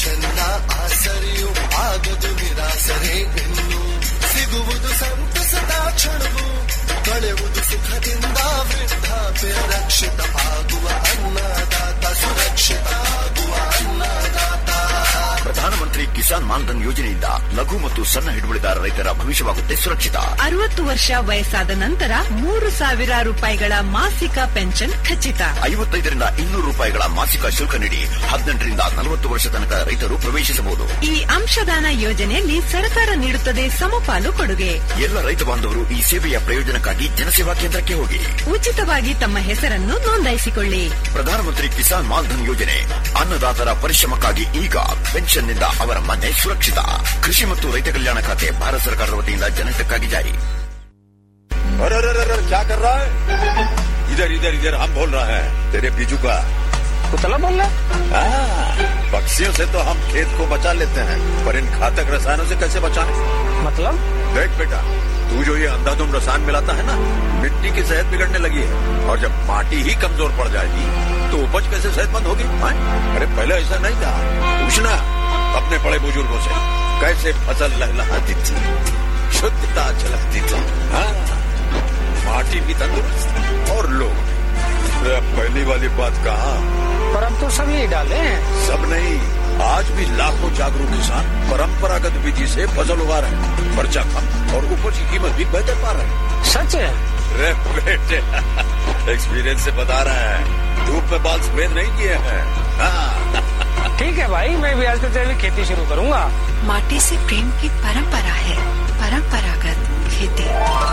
ಪೆನ್ಷನ್ನ ಆಸರೆಯು ಆಗದು ನಿರಾಸರೆ ಇನ್ನು ಸಿಗುವುದು ಸಂತಸದ ಕ್ಷಣವು ಕಳೆಯುವುದು ಸುಖದಿಂದ ವೃದ್ಧಾಪ್ಯ ರಕ್ಷಿತ ಆಗುವ ಅನ್ನದಾತ ಸುರಕ್ಷಿತ ಆಗುವ ಅನ್ನದಾತ ಪ್ರಧಾನಮಂತ್ರಿ ಕಿಸಾನ್ ಮಾನ್ಧನ್ ಯೋಜನೆಯಿಂದ ಲಘು ಮತ್ತು ಸಣ್ಣ ಹಿಡುವಳಿದಾರ ರೈತರ ಭವಿಷ್ಯವಾಗುತ್ತೆ ಸುರಕ್ಷಿತ ಅರವತ್ತು ವರ್ಷ ವಯಸ್ಸಾದ ನಂತರ ಮೂರು ಸಾವಿರ ರೂಪಾಯಿಗಳ ಮಾಸಿಕ ಪೆನ್ಷನ್ ಖಚಿತ ಐವತ್ತೈದರಿಂದ ಇನ್ನೂರು ರೂಪಾಯಿಗಳ ಮಾಸಿಕ ಶುಲ್ಕ ನೀಡಿ ಹದಿನೆಂಟರಿಂದ ನಲವತ್ತು ವರ್ಷ ತನಕ ರೈತರು ಪ್ರವೇಶಿಸಬಹುದು ಈ ಅಂಶದಾನ ಯೋಜನೆಯಲ್ಲಿ ಸರ್ಕಾರ ನೀಡುತ್ತದೆ ಸಮಪಾಲು ಕೊಡುಗೆ ಎಲ್ಲ ರೈತ ಬಾಂಧವರು ಈ ಸೇವೆಯ ಪ್ರಯೋಜನಕ್ಕಾಗಿ ಜನಸೇವಾ ಕೇಂದ್ರಕ್ಕೆ ಹೋಗಿ ಉಚಿತವಾಗಿ ತಮ್ಮ ಹೆಸರನ್ನು ನೋಂದಾಯಿಸಿಕೊಳ್ಳಿ ಪ್ರಧಾನಮಂತ್ರಿ ಕಿಸಾನ್ ಮಾನ್ಧನ್ ಯೋಜನೆ ಅನ್ನದಾತರ ಪರಿಶ್ರಮಕ್ಕಾಗಿ ಈಗ ಪೆನ್ಷನ್ನಿಂದ ಅವರ ಮನೆ ಸುರಕ್ಷಿತ ಕೃಷಿ ಮತ್ತು ರೈತ ಕಲ್ಯಾಣ ಖಾತೆ ಭಾರತ ಸರ್ಕಾರದ ವತಿಯಿಂದ ಜನಹಿತಕ್ಕಾಗಿ ಜಾರಿ अरे अरे अरे क्या कर रहा है इधर इधर इधर हम बोल रहे हैं तेरे बीजू का पुतला बोल रहा हाँ, पक्षियों से तो हम खेत को बचा लेते हैं पर इन घातक रसायनों से कैसे बचाएं? मतलब देख बेटा तू जो ये अंधाधुंध रसायन मिलाता है ना मिट्टी की सेहत बिगड़ने लगी है और जब माटी ही कमजोर पड़ जाएगी तो उपज कैसे सेहतमंद होगी हाँ? अरे पहले ऐसा नहीं था पूछना अपने बड़े बुजुर्गों से कैसे फसल लहलहाती थी शुद्धता झलकती थी हाँ माटी भी तंदुरुस्त और लोग अरे पहली वाली बात कहा पर अब तो सब यही डाले हैं सब नहीं आज भी लाखों जागरूक किसान परंपरागत विधि से फसल उगा रहे हैं खर्चा कम और उपज की कीमत भी बेहतर पा रहे हैं सच है अरे बेटे एक्सपीरियंस से बता रहे हैं धूप में बाल सफेद नहीं किए हैं हाँ, ठीक है भाई मैं भी आज से तेरी खेती शुरू करूंगा माटी से प्रेम की परंपरा है परंपरागत खेती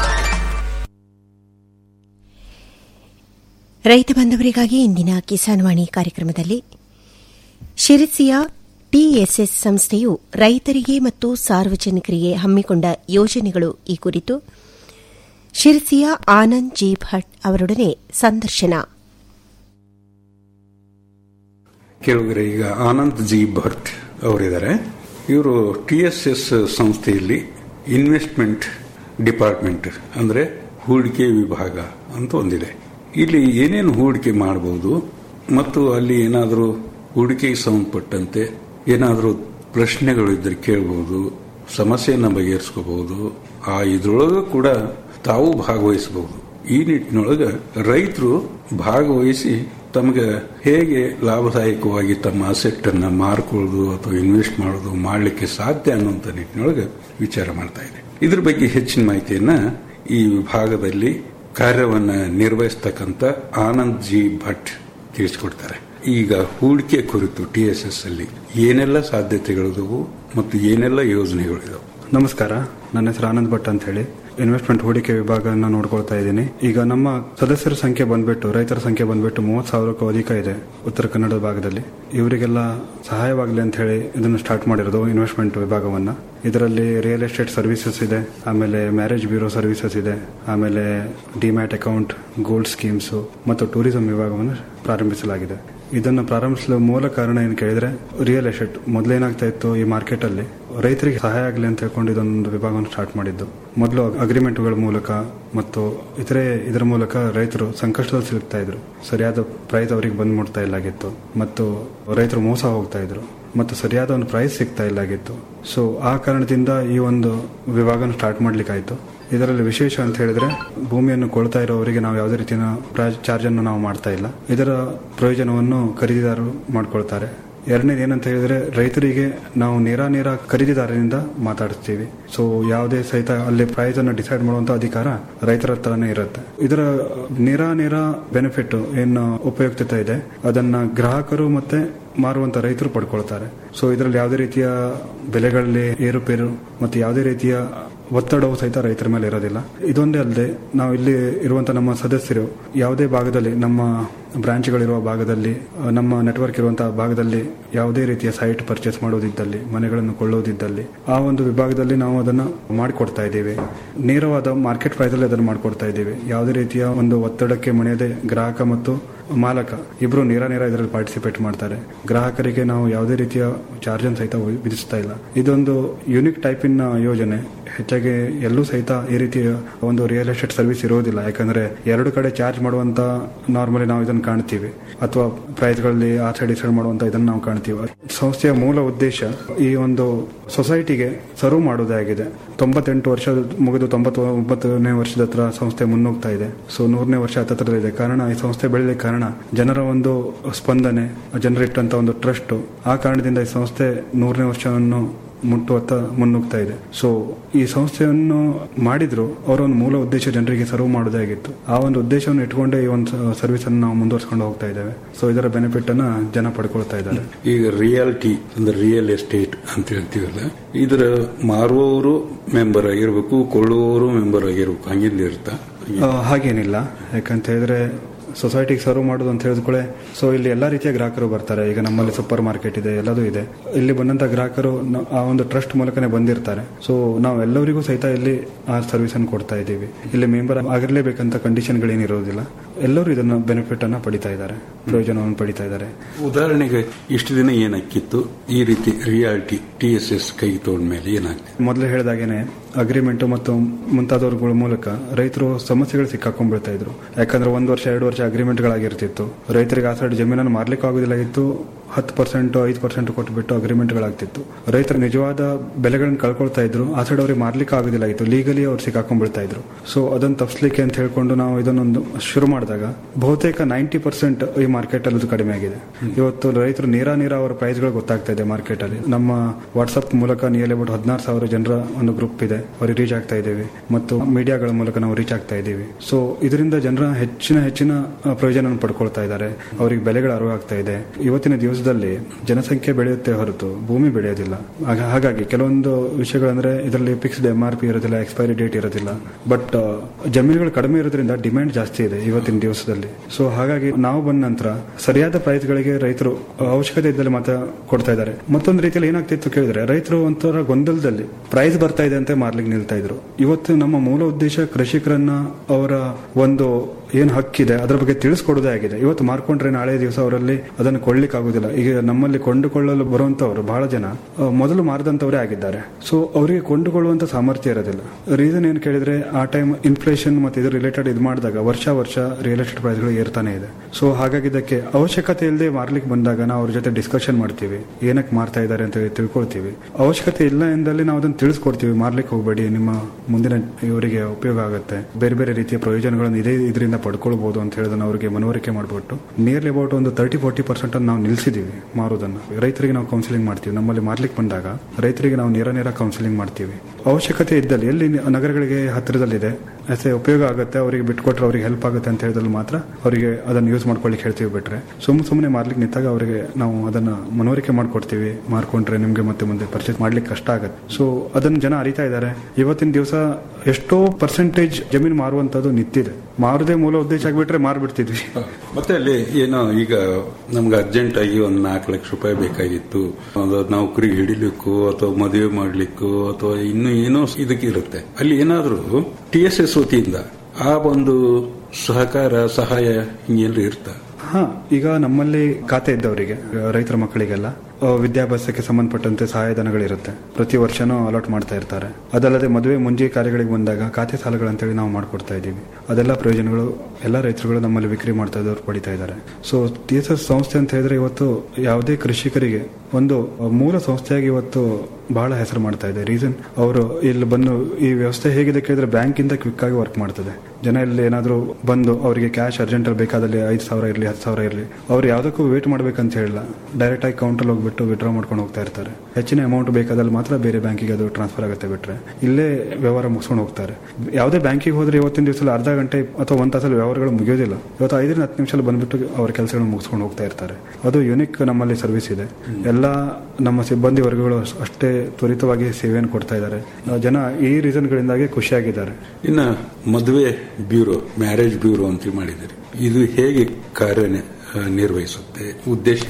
ರೈತ ಬಾಂಧವರಿಗಾಗಿ ಇಂದಿನ ಕಿಸಾನ್ ವಾಣಿ ಕಾರ್ಯಕ್ರಮದಲ್ಲಿ ಶಿರಸಿಯ ಟಿಎಸ್ಎಸ್ ಸಂಸ್ಥೆಯು ರೈತರಿಗೆ ಮತ್ತು ಸಾರ್ವಜನಿಕರಿಗೆ ಹಮ್ಮಿಕೊಂಡ ಯೋಜನೆಗಳು ಈ ಕುರಿತು ಶಿರಸಿಯ ಆನಂದ್ ಜಿ ಭಟ್ ಅವರೊಡನೆ ಸಂದರ್ಶನ ಕೆಲವರಿಗೆ ಈಗ ಆನಂದ್ ಜಿ ಭಟ್ ಅವರಿದ್ದಾರೆ ಇವರು ಟಿ ಎಸ್ ಎಸ್ ಸಂಸ್ಥೆಯಲ್ಲಿ ಇನ್ವೆಸ್ಟ್ಮೆಂಟ್ ಡಿಪಾರ್ಟ್ಮೆಂಟ್ ಅಂದ್ರೆ ಹೂಡಿಕೆ ವಿಭಾಗ ಅಂತ ಒಂದಿದೆ ಇಲ್ಲಿ ಏನೇನು ಹೂಡಿಕೆ ಮಾಡಬಹುದು ಮತ್ತು ಅಲ್ಲಿ ಏನಾದರೂ ಹೂಡಿಕೆಗೆ ಸಂಬಂಧಪಟ್ಟಂತೆ ಏನಾದರೂ ಪ್ರಶ್ನೆಗಳು ಇದ್ರೆ ಕೇಳಬಹುದು ಸಮಸ್ಯೆಯನ್ನು ಬಗೆಹರಿಸ್ಕೋಬಹುದು ಆ ಇದ್ರೊಳಗೆ ಕೂಡ ತಾವು ಭಾಗವಹಿಸಬಹುದು ಈ ನಿಟ್ಟಿನೊಳಗೆ ರೈತರು ಭಾಗವಹಿಸಿ ತಮಗೆ ಹೇಗೆ ಲಾಭದಾಯಕವಾಗಿ ತಮ್ಮ ಅಸೆಟ್ ಅನ್ನ ಮಾರ್ಕೊಳ್ಳೋದು ಅಥವಾ ಇನ್ವೆಸ್ಟ್ ಮಾಡೋದು ಮಾಡಲಿಕ್ಕೆ ಸಾಧ್ಯ ಅನ್ನುವಂಥ ನಿಟ್ಟಿನೊಳಗೆ ವಿಚಾರ ಮಾಡ್ತಾ ಇದೆ ಇದ್ರ ಬಗ್ಗೆ ಹೆಚ್ಚಿನ ಮಾಹಿತಿಯನ್ನ ಈ ವಿಭಾಗದಲ್ಲಿ ಕಾರ್ಯವನ್ನ ನಿರ್ವಹಿಸ್ತಕ್ಕಂಥ ಆನಂದ್ ಜಿ ಭಟ್ ತಿಳಿಸಿಕೊಡ್ತಾರೆ ಈಗ ಹೂಡಿಕೆ ಕುರಿತು ಟಿ ಎಸ್ ಎಸ್ ಅಲ್ಲಿ ಏನೆಲ್ಲ ಸಾಧ್ಯತೆಗಳಿದವು ಮತ್ತು ಏನೆಲ್ಲ ಯೋಜನೆಗಳಿದಾವೆ ನಮಸ್ಕಾರ ನನ್ನ ಹೆಸರು ಆನಂದ್ ಭಟ್ ಅಂತ ಹೇಳಿ ಇನ್ವೆಸ್ಟ್ಮೆಂಟ್ ಹೂಡಿಕೆ ವಿಭಾಗನ ನೋಡ್ಕೊಳ್ತಾ ಇದ್ದೀನಿ ಈಗ ನಮ್ಮ ಸದಸ್ಯರ ಸಂಖ್ಯೆ ಬಂದ್ಬಿಟ್ಟು ರೈತರ ಸಂಖ್ಯೆ ಬಂದ್ಬಿಟ್ಟು ಮೂವತ್ತು ಸಾವಿರಕ್ಕೂ ಅಧಿಕ ಇದೆ ಉತ್ತರ ಕನ್ನಡ ಭಾಗದಲ್ಲಿ ಇವರಿಗೆಲ್ಲ ಸಹಾಯವಾಗಲಿ ಅಂತ ಹೇಳಿ ಇದನ್ನು ಸ್ಟಾರ್ಟ್ ಮಾಡಿರೋದು ಇನ್ವೆಸ್ಟ್ಮೆಂಟ್ ವಿಭಾಗವನ್ನ ಇದರಲ್ಲಿ ರಿಯಲ್ ಎಸ್ಟೇಟ್ ಸರ್ವಿಸಸ್ ಇದೆ ಆಮೇಲೆ ಮ್ಯಾರೇಜ್ ಬ್ಯೂರೋ ಸರ್ವಿಸಸ್ ಇದೆ ಆಮೇಲೆ ಡಿಮ್ಯಾಟ್ ಅಕೌಂಟ್ ಗೋಲ್ಡ್ ಸ್ಕೀಮ್ಸ್ ಮತ್ತು ಟೂರಿಸಂ ವಿಭಾಗವನ್ನು ಪ್ರಾರಂಭಿಸಲಾಗಿದೆ ಇದನ್ನು ಪ್ರಾರಂಭಿಸಲು ಮೂಲ ಕಾರಣ ಏನು ಕೇಳಿದ್ರೆ ರಿಯಲ್ ಎಸ್ಟೇಟ್ ಮೊದಲೇನಾಗ್ತಾ ಇತ್ತು ಈ ಮಾರ್ಕೆಟ್ ಅಲ್ಲಿ ರೈತರಿಗೆ ಸಹಾಯ ಆಗಲಿ ಅಂತ ಹೇಳ್ಕೊಂಡು ಇದೊಂದು ವಿಭಾಗವನ್ನು ಸ್ಟಾರ್ಟ್ ಮಾಡಿದ್ದು ಮೊದಲು ಅಗ್ರಿಮೆಂಟ್ಗಳ ಮೂಲಕ ಮತ್ತು ಇತರೆ ಇದರ ಮೂಲಕ ರೈತರು ಸಂಕಷ್ಟದಲ್ಲಿ ಸಿಲುಕ್ತಾ ಇದ್ರು ಸರಿಯಾದ ಪ್ರೈಸ್ ಅವರಿಗೆ ಬಂದ್ ಮುಟ್ತಾ ಇಲ್ಲಾಗಿತ್ತು ಮತ್ತು ರೈತರು ಮೋಸ ಹೋಗ್ತಾ ಇದ್ರು ಮತ್ತು ಸರಿಯಾದ ಒಂದು ಪ್ರೈಸ್ ಸಿಗ್ತಾ ಇಲ್ಲಾಗಿತ್ತು ಸೊ ಆ ಕಾರಣದಿಂದ ಈ ಒಂದು ವಿಭಾಗನ ಸ್ಟಾರ್ಟ್ ಮಾಡ್ಲಿಕ್ಕಾಯ್ತು ಇದರಲ್ಲಿ ವಿಶೇಷ ಅಂತ ಹೇಳಿದ್ರೆ ಭೂಮಿಯನ್ನು ಕೊಳ್ತಾ ಇರೋವರಿಗೆ ನಾವು ಯಾವುದೇ ರೀತಿಯ ಚಾರ್ಜ್ ಅನ್ನು ನಾವು ಮಾಡ್ತಾ ಇಲ್ಲ ಇದರ ಪ್ರಯೋಜನವನ್ನು ಖರೀದಿದಾರರು ಮಾಡ್ಕೊಳ್ತಾರೆ ಎರಡನೇದು ಏನಂತ ಹೇಳಿದ್ರೆ ರೈತರಿಗೆ ನಾವು ನೇರ ನೇರ ಖರೀದಿದಾರರಿಂದ ಮಾತಾಡಿಸ್ತೀವಿ ಸೊ ಯಾವುದೇ ಸಹಿತ ಅಲ್ಲಿ ಪ್ರೈಸ್ ಅನ್ನು ಡಿಸೈಡ್ ಮಾಡುವಂತ ಅಧಿಕಾರ ರೈತರ ಹತ್ರನೇ ಇರುತ್ತೆ ಇದರ ನೇರ ನೇರ ಬೆನಿಫಿಟ್ ಏನು ಉಪಯುಕ್ತತೆ ಇದೆ ಅದನ್ನ ಗ್ರಾಹಕರು ಮತ್ತೆ ಮಾರುವಂತ ರೈತರು ಪಡ್ಕೊಳ್ತಾರೆ ಸೊ ಇದರಲ್ಲಿ ಯಾವುದೇ ರೀತಿಯ ಬೆಲೆಗಳಲ್ಲಿ ಏರುಪೇರು ಮತ್ತು ಯಾವುದೇ ರೀತಿಯ ಒತ್ತಡವು ಸಹಿತ ರೈತರ ಮೇಲೆ ಇರೋದಿಲ್ಲ ಇದೊಂದೇ ಅಲ್ಲದೆ ನಾವು ಇಲ್ಲಿ ಇರುವಂತ ನಮ್ಮ ಸದಸ್ಯರು ಯಾವುದೇ ಭಾಗದಲ್ಲಿ ನಮ್ಮ ಬ್ರಾಂಚ್ಗಳಿರುವ ಭಾಗದಲ್ಲಿ ಅಹ್, ನಮ್ಮ ನೆಟ್ವರ್ಕ್ ಇರುವಂತಹ ಭಾಗದಲ್ಲಿ ಯಾವುದೇ ರೀತಿಯ ಸೈಟ್ ಪರ್ಚೇಸ್ ಮಾಡೋದಿದ್ದಲ್ಲಿ ಮನೆಗಳನ್ನು ಕೊಳ್ಳೋದಿದ್ದಲ್ಲಿ ಆ ಒಂದು ವಿಭಾಗದಲ್ಲಿ ನಾವು ಅದನ್ನು ಮಾಡಿಕೊಡ್ತಾ ಇದ್ದೀವಿ ನೇರವಾದ ಮಾರ್ಕೆಟ್ ಪ್ರೈಸ್ ಅಲ್ಲಿ ಅದನ್ನು ಮಾಡಿಕೊಡ್ತಾ ಇದ್ದೀವಿ ಯಾವುದೇ ರೀತಿಯ ಒಂದು ಒತ್ತಡಕ್ಕೆ ಮಣಿಯದೆ ಗ್ರಾಹಕ ಮತ್ತು ಮಾಲಕ ಇಬ್ರು ನೇರ ನೇರ ಇದರಲ್ಲಿ ಪಾರ್ಟಿಸಿಪೇಟ್ ಮಾಡ್ತಾರೆ ಗ್ರಾಹಕರಿಗೆ ನಾವು ಯಾವುದೇ ರೀತಿಯ ಚಾರ್ಜ್ ಸಹಿತ ವಿಧಿಸ್ತಾ ಇಲ್ಲ ಇದೊಂದು ಯುನಿಕ್ ಟೈಪ್ ಇನ್ ಯೋಜನೆ ಹೆಚ್ಚಾಗಿ ಎಲ್ಲೂ ಸಹಿತ ಈ ರೀತಿಯ ಒಂದು ರಿಯಲ್ ಎಸ್ಟೇಟ್ ಸರ್ವಿಸ್ ಇರೋದಿಲ್ಲ ಯಾಕಂದ್ರೆ ಎರಡು ಕಡೆ ಚಾರ್ಜ್ ಮಾಡುವಂತ ನಾರ್ಮಲಿ ನಾವು ಇದನ್ನು ಇದನ್ನ ಕಾಣ್ತೀವಿ ಅಥವಾ ಪ್ರೈಸ್ಗಳಲ್ಲಿ ಆ ಸೈಡ್ ಈ ಸೈಡ್ ಮಾಡುವಂತ ಇದನ್ನ ನಾವು ಕಾಣ್ತೀವಿ ಸಂಸ್ಥೆಯ ಮೂಲ ಉದ್ದೇಶ ಈ ಒಂದು ಸೊಸೈಟಿಗೆ ಸರ್ವ್ ಮಾಡುವುದಾಗಿದೆ ತೊಂಬತ್ತೆಂಟು ವರ್ಷ ಮುಗಿದು ತೊಂಬತ್ತು ಒಂಬತ್ತನೇ ವರ್ಷದ ಹತ್ರ ಸಂಸ್ಥೆ ಮುನ್ನೋಗ್ತಾ ಇದೆ ಸೊ ನೂರನೇ ವರ್ಷ ಹತ್ತತ್ರದಲ್ಲಿದೆ ಕಾರಣ ಈ ಸಂಸ್ಥೆ ಬೆಳೆಯಲಿಕ್ಕೆ ಕಾರಣ ಜನರ ಒಂದು ಸ್ಪಂದನೆ ಜನರಿಟ್ಟಂತ ಒಂದು ಟ್ರಸ್ಟ್ ಆ ಕಾರಣದಿಂದ ಈ ಸಂಸ್ಥೆ ನೂರನೇ ವರ್ಷವನ್ನು ಮುಟ್ಟುವತ್ತ ಮುನ್ನುಗ್ತಾ ಇದೆ ಸೊ ಈ ಸಂಸ್ಥೆಯನ್ನು ಮಾಡಿದ್ರು ಅವರ ಒಂದು ಮೂಲ ಉದ್ದೇಶ ಜನರಿಗೆ ಸರ್ವ್ ಮಾಡೋದಾಗಿತ್ತು ಆ ಒಂದು ಉದ್ದೇಶವನ್ನು ಇಟ್ಕೊಂಡೇ ಈ ಒಂದು ಸರ್ವಿಸ್ ಅನ್ನು ನಾವು ಮುಂದುವರ್ಸ್ಕೊಂಡು ಹೋಗ್ತಾ ಇದ್ದೇವೆ ಸೊ ಇದರ ಬೆನಿಫಿಟ್ ಅನ್ನ ಜನ ಪಡ್ಕೊಳ್ತಾ ಇದ್ದಾರೆ ಈಗ ರಿಯಾಲಿಟಿ ಅಂದ್ರೆ ರಿಯಲ್ ಎಸ್ಟೇಟ್ ಅಂತ ಹೇಳ್ತೀವಲ್ಲ ಇದರ ಮಾರುವವರು ಮೆಂಬರ್ ಆಗಿರ್ಬೇಕು ಕೊಳ್ಳುವವರು ಮೆಂಬರ್ ಆಗಿರ್ಬೇಕು ಹಂಗಿಲ್ಲ ಇರ್ತಾ ಆ, ಹಾಗೇನಿಲ್ಲ ಯಾಕಂತ ಹೇಳಿದ್ರೆ ಸೊಸೈಟಿಗೆ ಸರ್ವ್ ಮಾಡೋದು ಅಂತ ಹೇಳಿದ್ಕೊಳ್ಳೆ ಸೊ ಇಲ್ಲಿ ಎಲ್ಲಾ ರೀತಿಯ ಗ್ರಾಹಕರು ಬರ್ತಾರೆ ಈಗ ನಮ್ಮಲ್ಲಿ ಸೂಪರ್ ಮಾರ್ಕೆಟ್ ಇದೆ ಎಲ್ಲದೂ ಇದೆ ಇಲ್ಲಿ ಬಂದಂತ ಗ್ರಾಹಕರು ನ- ಆ ಒಂದು ಟ್ರಸ್ಟ್ ಮೂಲಕನೇ ಬಂದಿರ್ತಾರೆ ಸೊ ನಾವು ಎಲ್ಲರಿಗೂ ಸಹಿತ ಇಲ್ಲಿ ಆ ಸರ್ವಿಸ್ ಅನ್ನು ಕೊಡ್ತಾ ಇದ್ದೀವಿ ಇಲ್ಲಿ ಮೆಂಬರ್ ಆಗಿರ್ಲೇಬೇಕಂತ ಕಂಡೀಷನ್ಗಳೇನಿರೋದಿಲ್ಲ ಎಲ್ಲರೂ ಇದನ್ನ ಬೆನಿಫಿಟ್ ಅನ್ನ ಪಡಿತಾ ಇದ್ದಾರೆ ಪ್ರಯೋಜನವನ್ನು ಪಡಿತಾ ಇದ್ದಾರೆ ಉದಾಹರಣೆಗೆ ಇಷ್ಟು ದಿನ ಏನಾಕಿತ್ತು ಈ ರೀತಿ ರಿಯಾಲಿಟಿ ಟಿ ಎಸ್ ಎಸ್ ಕೈ ಮೇಲೆ ಏನಾಗ್ತದೆ ಮೊದಲೇ ಹೇಳಿದಾಗೇನೆ ಅಗ್ರಿಮೆಂಟ್ ಮತ್ತು ಮುಂತಾದವುಗಳ ಮೂಲಕ ರೈತರು ಸಮಸ್ಯೆಗಳು ಸಿಕ್ಕಾಕೊಂಡ್ಬಿಡ್ತಾ ಇದ್ರು ಯಾಕಂದ್ರೆ ಒಂದು ವರ್ಷ ಎರಡು ವರ್ಷ ಅಗ್ರಿಮೆಂಟ್ಗಳಾಗಿರ್ತಿತ್ತು ರೈತರಿಗೆ ಆ ಸೈಡ್ ಜಮೀನನ್ನು ಮಾರ್ಲಿಕ್ಕೆ ಆಗುದಿಲ್ಲ ಇತ್ತು ಹತ್ತು ಪರ್ಸೆಂಟ್ ಐದು ಪರ್ಸೆಂಟ್ ಕೊಟ್ಟುಬಿಟ್ಟು ಅಗ್ರಿಮೆಂಟ್ಗಳಾಗ್ತಿತ್ತು ರೈತರು ನಿಜವಾದ ಬೆಲೆಗಳನ್ನು ಕಳ್ಕೊಳ್ತಾ ಇದ್ರು ಆ ಸೈಡ್ ಅವ್ರಿಗೆ ಮಾರ್ಲಿಕ್ಕೆ ಆಗುದಿಲ್ಲ ಇತ್ತು ಲೀಗಲಿ ಅವ್ರು ಸಿಕ್ಕಾಕೊಂಡ್ಬಿಡ್ತಾ ಇದ್ರು ಸೊ ಅದನ್ನು ತಪ್ಪಿಸ್ಲಿಕ್ಕೆ ಅಂತ ಹೇಳ್ಕೊಂಡು ನಾವು ಇದನ್ನೊಂದು ಶುರು ಮಾಡಿದಾಗ ಬಹುತೇಕ ನೈಂಟಿ ಪರ್ಸೆಂಟ್ ಈ ಮಾರ್ಕೆಟ್ ಅಲ್ಲಿ ಇದು ಕಡಿಮೆ ಆಗಿದೆ ಇವತ್ತು ರೈತರು ನೇರ ನೇರ ಅವರ ಪ್ರೈಸ್ಗಳು ಗೊತ್ತಾಗ್ತಾ ಇದೆ ಮಾರ್ಕೆಟ್ ಅಲ್ಲಿ ನಮ್ಮ ವಾಟ್ಸ್ಆಪ್ ಮೂಲಕ ನಿಯರ್ಲಿ ಅಬೌಟ್ ಹದಿನಾರು ಸಾವಿರ ಜನರ ಒಂದು ಗ್ರೂಪ್ ಇದೆ ಅವ್ರಿಗೆ ರೀಚ್ ಆಗ್ತಾ ಇದ್ದೀವಿ ಮತ್ತು ಮೀಡಿಯಾಗಳ ಮೂಲಕ ನಾವು ರೀಚ್ ಆಗ್ತಾ ಇದ್ದೀವಿ ಸೊ ಇದರಿಂದ ಜನರ ಹೆಚ್ಚಿನ ಹೆಚ್ಚಿನ ಆ, ಪ್ರಯೋಜನ ಪಡ್ಕೊಳ್ತಾ ಇದ್ದಾರೆ ಅವರಿಗೆ ಬೆಲೆಗಳ ಅರಿವು ಆಗ್ತಾ ಇದೆ ಇವತ್ತಿನ ದಿವಸದಲ್ಲಿ ಜನಸಂಖ್ಯೆ ಬೆಳೆಯುತ್ತೆ ಹೊರತು ಭೂಮಿ ಬೆಳೆಯೋದಿಲ್ಲ ಹಾಗ- ಹಾಗಾಗಿ ಕೆಲವೊಂದು ವಿಷಯಗಳಂದ್ರೆ ಇದರಲ್ಲಿ ಫಿಕ್ಸ್ಡ್ ಎಂ ಆರ್ ಪಿ ಇರೋದಿಲ್ಲ ಎಕ್ಸ್ಪೈರಿ ಡೇಟ್ ಇರೋದಿಲ್ಲ ಬಟ್ ಜಮೀನುಗಳು ಕಡಿಮೆ ಇರೋದ್ರಿಂದ ಡಿಮ್ಯಾಂಡ್ ಜಾಸ್ತಿ ಇದೆ ಇವತ್ತಿನ ದಿವಸದಲ್ಲಿ ಸೊ ಹಾಗಾಗಿ ನಾವು ಬಂದ ನಂತರ ಸರಿಯಾದ ಪ್ರೈಸ್ಗಳಿಗೆ ರೈತರು ಅವಶ್ಯಕತೆ ಇದ್ದಲ್ಲಿ ಮಾತ್ರ ಕೊಡ್ತಾ ಇದ್ದಾರೆ ಮತ್ತೊಂದು ರೀತಿಯಲ್ಲಿ ಏನಾಗ್ತಿತ್ತು ಕೇಳಿದ್ರೆ ರೈತರು ಒಂಥರ ಗೊಂದಲದಲ್ಲಿ ಪ್ರೈಸ್ ಬರ್ತಾ ಇದೆ ಅಂತ ಮಾರ್ಲಿಕ್ಕೆ ನಿಲ್ತಾ ಇದ್ರು ಇವತ್ತು ನಮ್ಮ ಮೂಲ ಉದ್ದೇಶ ಕೃಷಿಕರನ್ನ ಅವರ ಒಂದು ಏನ್ ಹಕ್ಕಿದೆ ಅದರ ಬಗ್ಗೆ ತಿಳಿಸ್ಕೊಡೋದೇ ಆಗಿದೆ ಇವತ್ತು ಮಾರ್ಕೊಂಡ್ರೆ ನಾಳೆ ದಿವಸ ಅವರಲ್ಲಿ ಅದನ್ನು ಕೊಳ್ಳಿಕ್ ಆಗುದಿಲ್ಲ ಈಗ ನಮ್ಮಲ್ಲಿ ಕೊಂಡುಕೊಳ್ಳಲು ಬರುವಂತವರು ಬಹಳ ಜನ ಆ, ಮೊದಲು ಮಾರದಂತವರೇ ಆಗಿದ್ದಾರೆ ಸೊ ಅವರಿಗೆ ಕೊಂಡುಕೊಳ್ಳುವಂತ ಸಾಮರ್ಥ್ಯ ಇರೋದಿಲ್ಲ ರೀಸನ್ ಏನ್ ಕೇಳಿದ್ರೆ ಆ ಟೈಮ್ ಇನ್ಫ್ಲೇಷನ್ ಮತ್ತೆ ಇದು ರಿಲೇಟೆಡ್ ಇದು ಮಾಡಿದಾಗ ವರ್ಷ ವರ್ಷ ರಿಯಲ್ ಎಸ್ಟೇಟ್ ಪ್ರೈಸ್ಗಳು ಏರ್ತಾನೆ ಇದೆ ಸೊ ಹಾಗಾಗಿ ಇದಕ್ಕೆ ಅವಶ್ಯಕತೆ ಇಲ್ಲದೆ ಮಾರ್ಲಿಕ್ಕೆ ಬಂದಾಗ ನಾವು ಅವ್ರ ಜೊತೆ ಡಿಸ್ಕಷನ್ ಮಾಡ್ತೀವಿ ಏನಕ್ಕೆ ಮಾರ್ತಾ ಇದ್ದಾರೆ ಅಂತ ಹೇಳಿ ತಿಳ್ಕೊಳ್ತೀವಿ ಅವಶ್ಯಕತೆ ಇಲ್ಲ ಎಂದಲ್ಲಿ ನಾವು ಅದನ್ನು ತಿಳಿಸ್ಕೊಡ್ತೀವಿ ಮಾರ್ಲಿಕ್ಕೆ ಹೋಗಬೇಡಿ ನಿಮ್ಮ ಮುಂದಿನ ಇವರಿಗೆ ಉಪಯೋಗ ಆಗುತ್ತೆ ಬೇರೆ ಬೇರೆ ರೀತಿಯ ಪ್ರಯೋಜನಗಳನ್ನು ಇದೇ ಇದರಿಂದ ಪಡ್ಕೊಳ್ಬಹುದು ಅಂತ ಹೇಳೋದನ್ನ ಅವರಿಗೆ ಮನವರಿಕೆ ಮಾಡಿಬಿಟ್ಟು ನಿಯರ್ಲಿ ಅಬೌಟ್ ಒಂದು ತರ್ಟಿ ಫೋರ್ಟಿ ಪರ್ಸೆಂಟ್ ಅನ್ನು ನಾವು ನಿಲ್ಲಿಸಿದೀವಿ ಮಾರೋದನ್ನ ರೈತರಿಗೆ ನಾವು ಕೌನ್ಸಿಲಿಂಗ್ ಮಾಡ್ತೀವಿ ನಮ್ಮಲ್ಲಿ ಮಾರ್ಲಿಕ್ಕೆ ಬಂದಾಗ ರೈತರಿಗೆ ನಾವು ನೇರ ನೇರ ಕೌನ್ಸಿಲಿಂಗ್ ಮಾಡ್ತೀವಿ ಅವಶ್ಯಕತೆ ಇದ್ದಲ್ಲಿ ಎಲ್ಲಿ ನಗರಗಳಿಗೆ ಹತ್ತಿರದಲ್ಲಿದೆ ಅಷ್ಟೇ ಉಪಯೋಗ ಆಗುತ್ತೆ ಅವರಿಗೆ ಬಿಟ್ಕೊಟ್ರೆ ಅವರಿಗೆ ಹೆಲ್ಪ್ ಆಗುತ್ತೆ ಅಂತ ಹೇಳಿದಲ್ಲಿ ಮಾತ್ರ ಅವರಿಗೆ ಅದನ್ನು ಯೂಸ್ ಮಾಡ್ಕೊಳ್ಳಿಕ್ಕೆ ಹೇಳ್ತೀವಿ ಬಿಟ್ರೆ ಸುಮ್ಮ ಸುಮ್ಮನೆ ಮಾರ್ಲಿಕ್ಕೆ ನಿಂತಾಗ ಅವರಿಗೆ ನಾವು ಅದನ್ನ ಮನವರಿಕೆ ಮಾಡ್ಕೊಡ್ತೀವಿ ಮಾರ್ಕೊಂಡ್ರೆ ನಿಮ್ಗೆ ಮತ್ತೆ ಮುಂದೆ ಪರ್ಚೇಸ್ ಮಾಡ್ಲಿಕ್ಕೆ ಕಷ್ಟ ಆಗುತ್ತೆ ಸೊ ಅದನ್ನ ಜನ ಅರಿತಾ ಇದ್ದಾರೆ ಇವತ್ತಿನ ದಿವಸ ಎಷ್ಟೋ ಪರ್ಸೆಂಟೇಜ್ ಜಮೀನು ಮಾರುವಂತದ್ದು ನಿಂತಿದೆ ಮಾರುದೇ ಮೂಲ ಉದ್ದೇಶ ಆಗಿಬಿಟ್ರೆ ಮಾರ್ಬಿಡ್ತಿದ್ವಿ ಮತ್ತೆ ಅಲ್ಲಿ ಏನೋ ಈಗ ನಮ್ಗೆ ಅರ್ಜೆಂಟ್ ಆಗಿ ಒಂದು ನಾಲ್ಕು ಲಕ್ಷ ರೂಪಾಯಿ ಬೇಕಾಗಿತ್ತು ಅದು ನೌಕರಿಗೆ ಹಿಡಿಲಿಕ್ಕೂ ಅಥವಾ ಮದುವೆ ಮಾಡ್ಲಿಕ್ಕೂ ಅಥವಾ ಇನ್ನು ಏನೋ ಇದಕ್ಕೆ ಇರುತ್ತೆ ಅಲ್ಲಿ ಏನಾದ್ರೂ ಟಿ ಎಸ್ ಎಸ್ ವತಿಯಿಂದ ಆ ಒಂದು ಸಹಕಾರ ಸಹಾಯ ಹಿಂಗೆಲ್ಲರೂ ಇರ್ತಾ ಹಾ ಈಗ ನಮ್ಮಲ್ಲಿ ಖಾತೆ ಇದ್ದವರಿಗೆ ರೈತರ ಮಕ್ಕಳಿಗೆಲ್ಲ ಆ, ವಿದ್ಯಾಭ್ಯಾಸಕ್ಕೆ ಸಂಬಂಧಪಟ್ಟಂತೆ ಸಹಾಯಧನಗಳಿರುತ್ತೆ ಪ್ರತಿ ವರ್ಷನೂ ಅಲಾಟ್ ಮಾಡ್ತಾ ಇರ್ತಾರೆ ಅದಲ್ಲದೆ ಮದುವೆ ಮುಂಜಿ ಕಾರ್ಯಗಳಿಗೆ ಬಂದಾಗ ಖಾತೆ ಸಾಲಗಳಂತೇಳಿ ನಾವು ಮಾಡ್ಕೊಡ್ತಾ ಇದ್ದೀವಿ ಅದೆಲ್ಲ ಪ್ರಯೋಜನಗಳು ಎಲ್ಲ ರೈತರುಗಳು ನಮ್ಮಲ್ಲಿ ವಿಕ್ರಿ ಮಾಡ್ತಾ ಇದ್ದವರು ಪಡಿತಾ ಇದ್ದಾರೆ ಸೊ ಟಿ ಎಸ್ ಎಸ್ ಸಂಸ್ಥೆ ಅಂತ ಹೇಳಿದ್ರೆ ಇವತ್ತು ಯಾವುದೇ ಕೃಷಿಕರಿಗೆ ಒಂದು ಮೂಲ ಸಂಸ್ಥೆಯಾಗಿ ಇವತ್ತು ಬಹಳ ಹೆಸರು ಮಾಡ್ತಾ ಇದೆ ರೀಸನ್ ಅವರು ಇಲ್ಲಿ ಬಂದು ಈ ವ್ಯವಸ್ಥೆ ಹೇಗಿದೆ ಕೇಳಿದ್ರೆ ಬ್ಯಾಂಕ್ ಇಂದ ಕ್ವಿಕ್ ಆಗಿ ವರ್ಕ್ ಮಾಡ್ತದೆ ಜನ ಇಲ್ಲಿ ಏನಾದರೂ ಬಂದು ಅವರಿಗೆ ಕ್ಯಾಶ್ ಅರ್ಜೆಂಟ್ ಅಲ್ಲಿ ಬೇಕಾದಲ್ಲಿ ಐದು ಸಾವಿರ ಇರಲಿ ಹತ್ತು ಸಾವಿರ ಇರಲಿ ಅವ್ರು ಯಾವುದಕ್ಕೂ ವೇಟ್ ಮಾಡ್ಬೇಕಂತ ಹೇಳಿಲ್ಲ ಡೈರೆಕ್ಟ್ ಆಗಿ ಕೌಂಟರ್ ಹೋಗ್ಬಿಟ್ಟು ವಿಡ್ರಾ ಮಾಡ್ಕೊಂಡು ಹೋಗ್ತಾ ಇರ್ತಾರೆ ಹೆಚ್ಚಿನ ಅಮೌಂಟ್ ಬೇಕಾದಲ್ಲಿ ಮಾತ್ರ ಬೇರೆ ಬ್ಯಾಂಕಿಗೆ ಅದು ಟ್ರಾನ್ಸ್ಫರ್ ಆಗುತ್ತೆ ಬಿಟ್ರೆ ಇಲ್ಲೇ ವ್ಯವಹಾರ ಮುಗಿಸ್ಕೊಂಡು ಹೋಗ್ತಾರೆ ಯಾವುದೇ ಬ್ಯಾಂಕಿಗೆ ಹೋದ್ರೆ ಇವತ್ತಿನ ದಿವಸದಲ್ಲಿ ಅರ್ಧ ಗಂಟೆ ಅಥವಾ ಒಂದು ತಾಸಲ್ಲಿ ವ್ಯವಹಾರಗಳು ಮುಗಿಯೋದಿಲ್ಲ ಇವತ್ತು ಐದರಿಂದ ಹತ್ತು ನಿಮಿಷದಲ್ಲಿ ಬಂದ್ಬಿಟ್ಟು ಅವ್ರ ಕೆಲಸಗಳನ್ನು ಮುಗಿಸ್ಕೊಂಡು ಹೋಗ್ತಾ ಇರ್ತಾರೆ ಅದು ಯುನಿಕ್ ನಮ್ಮಲ್ಲಿ ಸರ್ವಿಸ್ ಇದೆ ಎಲ್ಲ ನಮ್ಮ ಸಿಬ್ಬಂದಿ ವರ್ಗಗಳು ಅಷ್ಟೇ ತ್ವರಿತವಾಗಿ ಸೇವೆಯನ್ನು ಕೊಡ್ತಾ ಇದ್ದಾರೆ ಜನ ಈ ರೀಸನ್ಗಳಿಂದಾಗಿ ಖುಷಿಯಾಗಿದ್ದಾರೆ ಇನ್ನ ಮದುವೆ ಬ್ಯೂರೋ ಮ್ಯಾರೇಜ್ ಬ್ಯೂರೋ ಅಂತ ಮಾಡಿದಿರಿ ಇದು ಹೇಗೆ ಕಾರ್ಯ ನಿರ್ವಹಿಸುತ್ತೆ ಉದ್ದೇಶ ಏನಾಗಿದೆ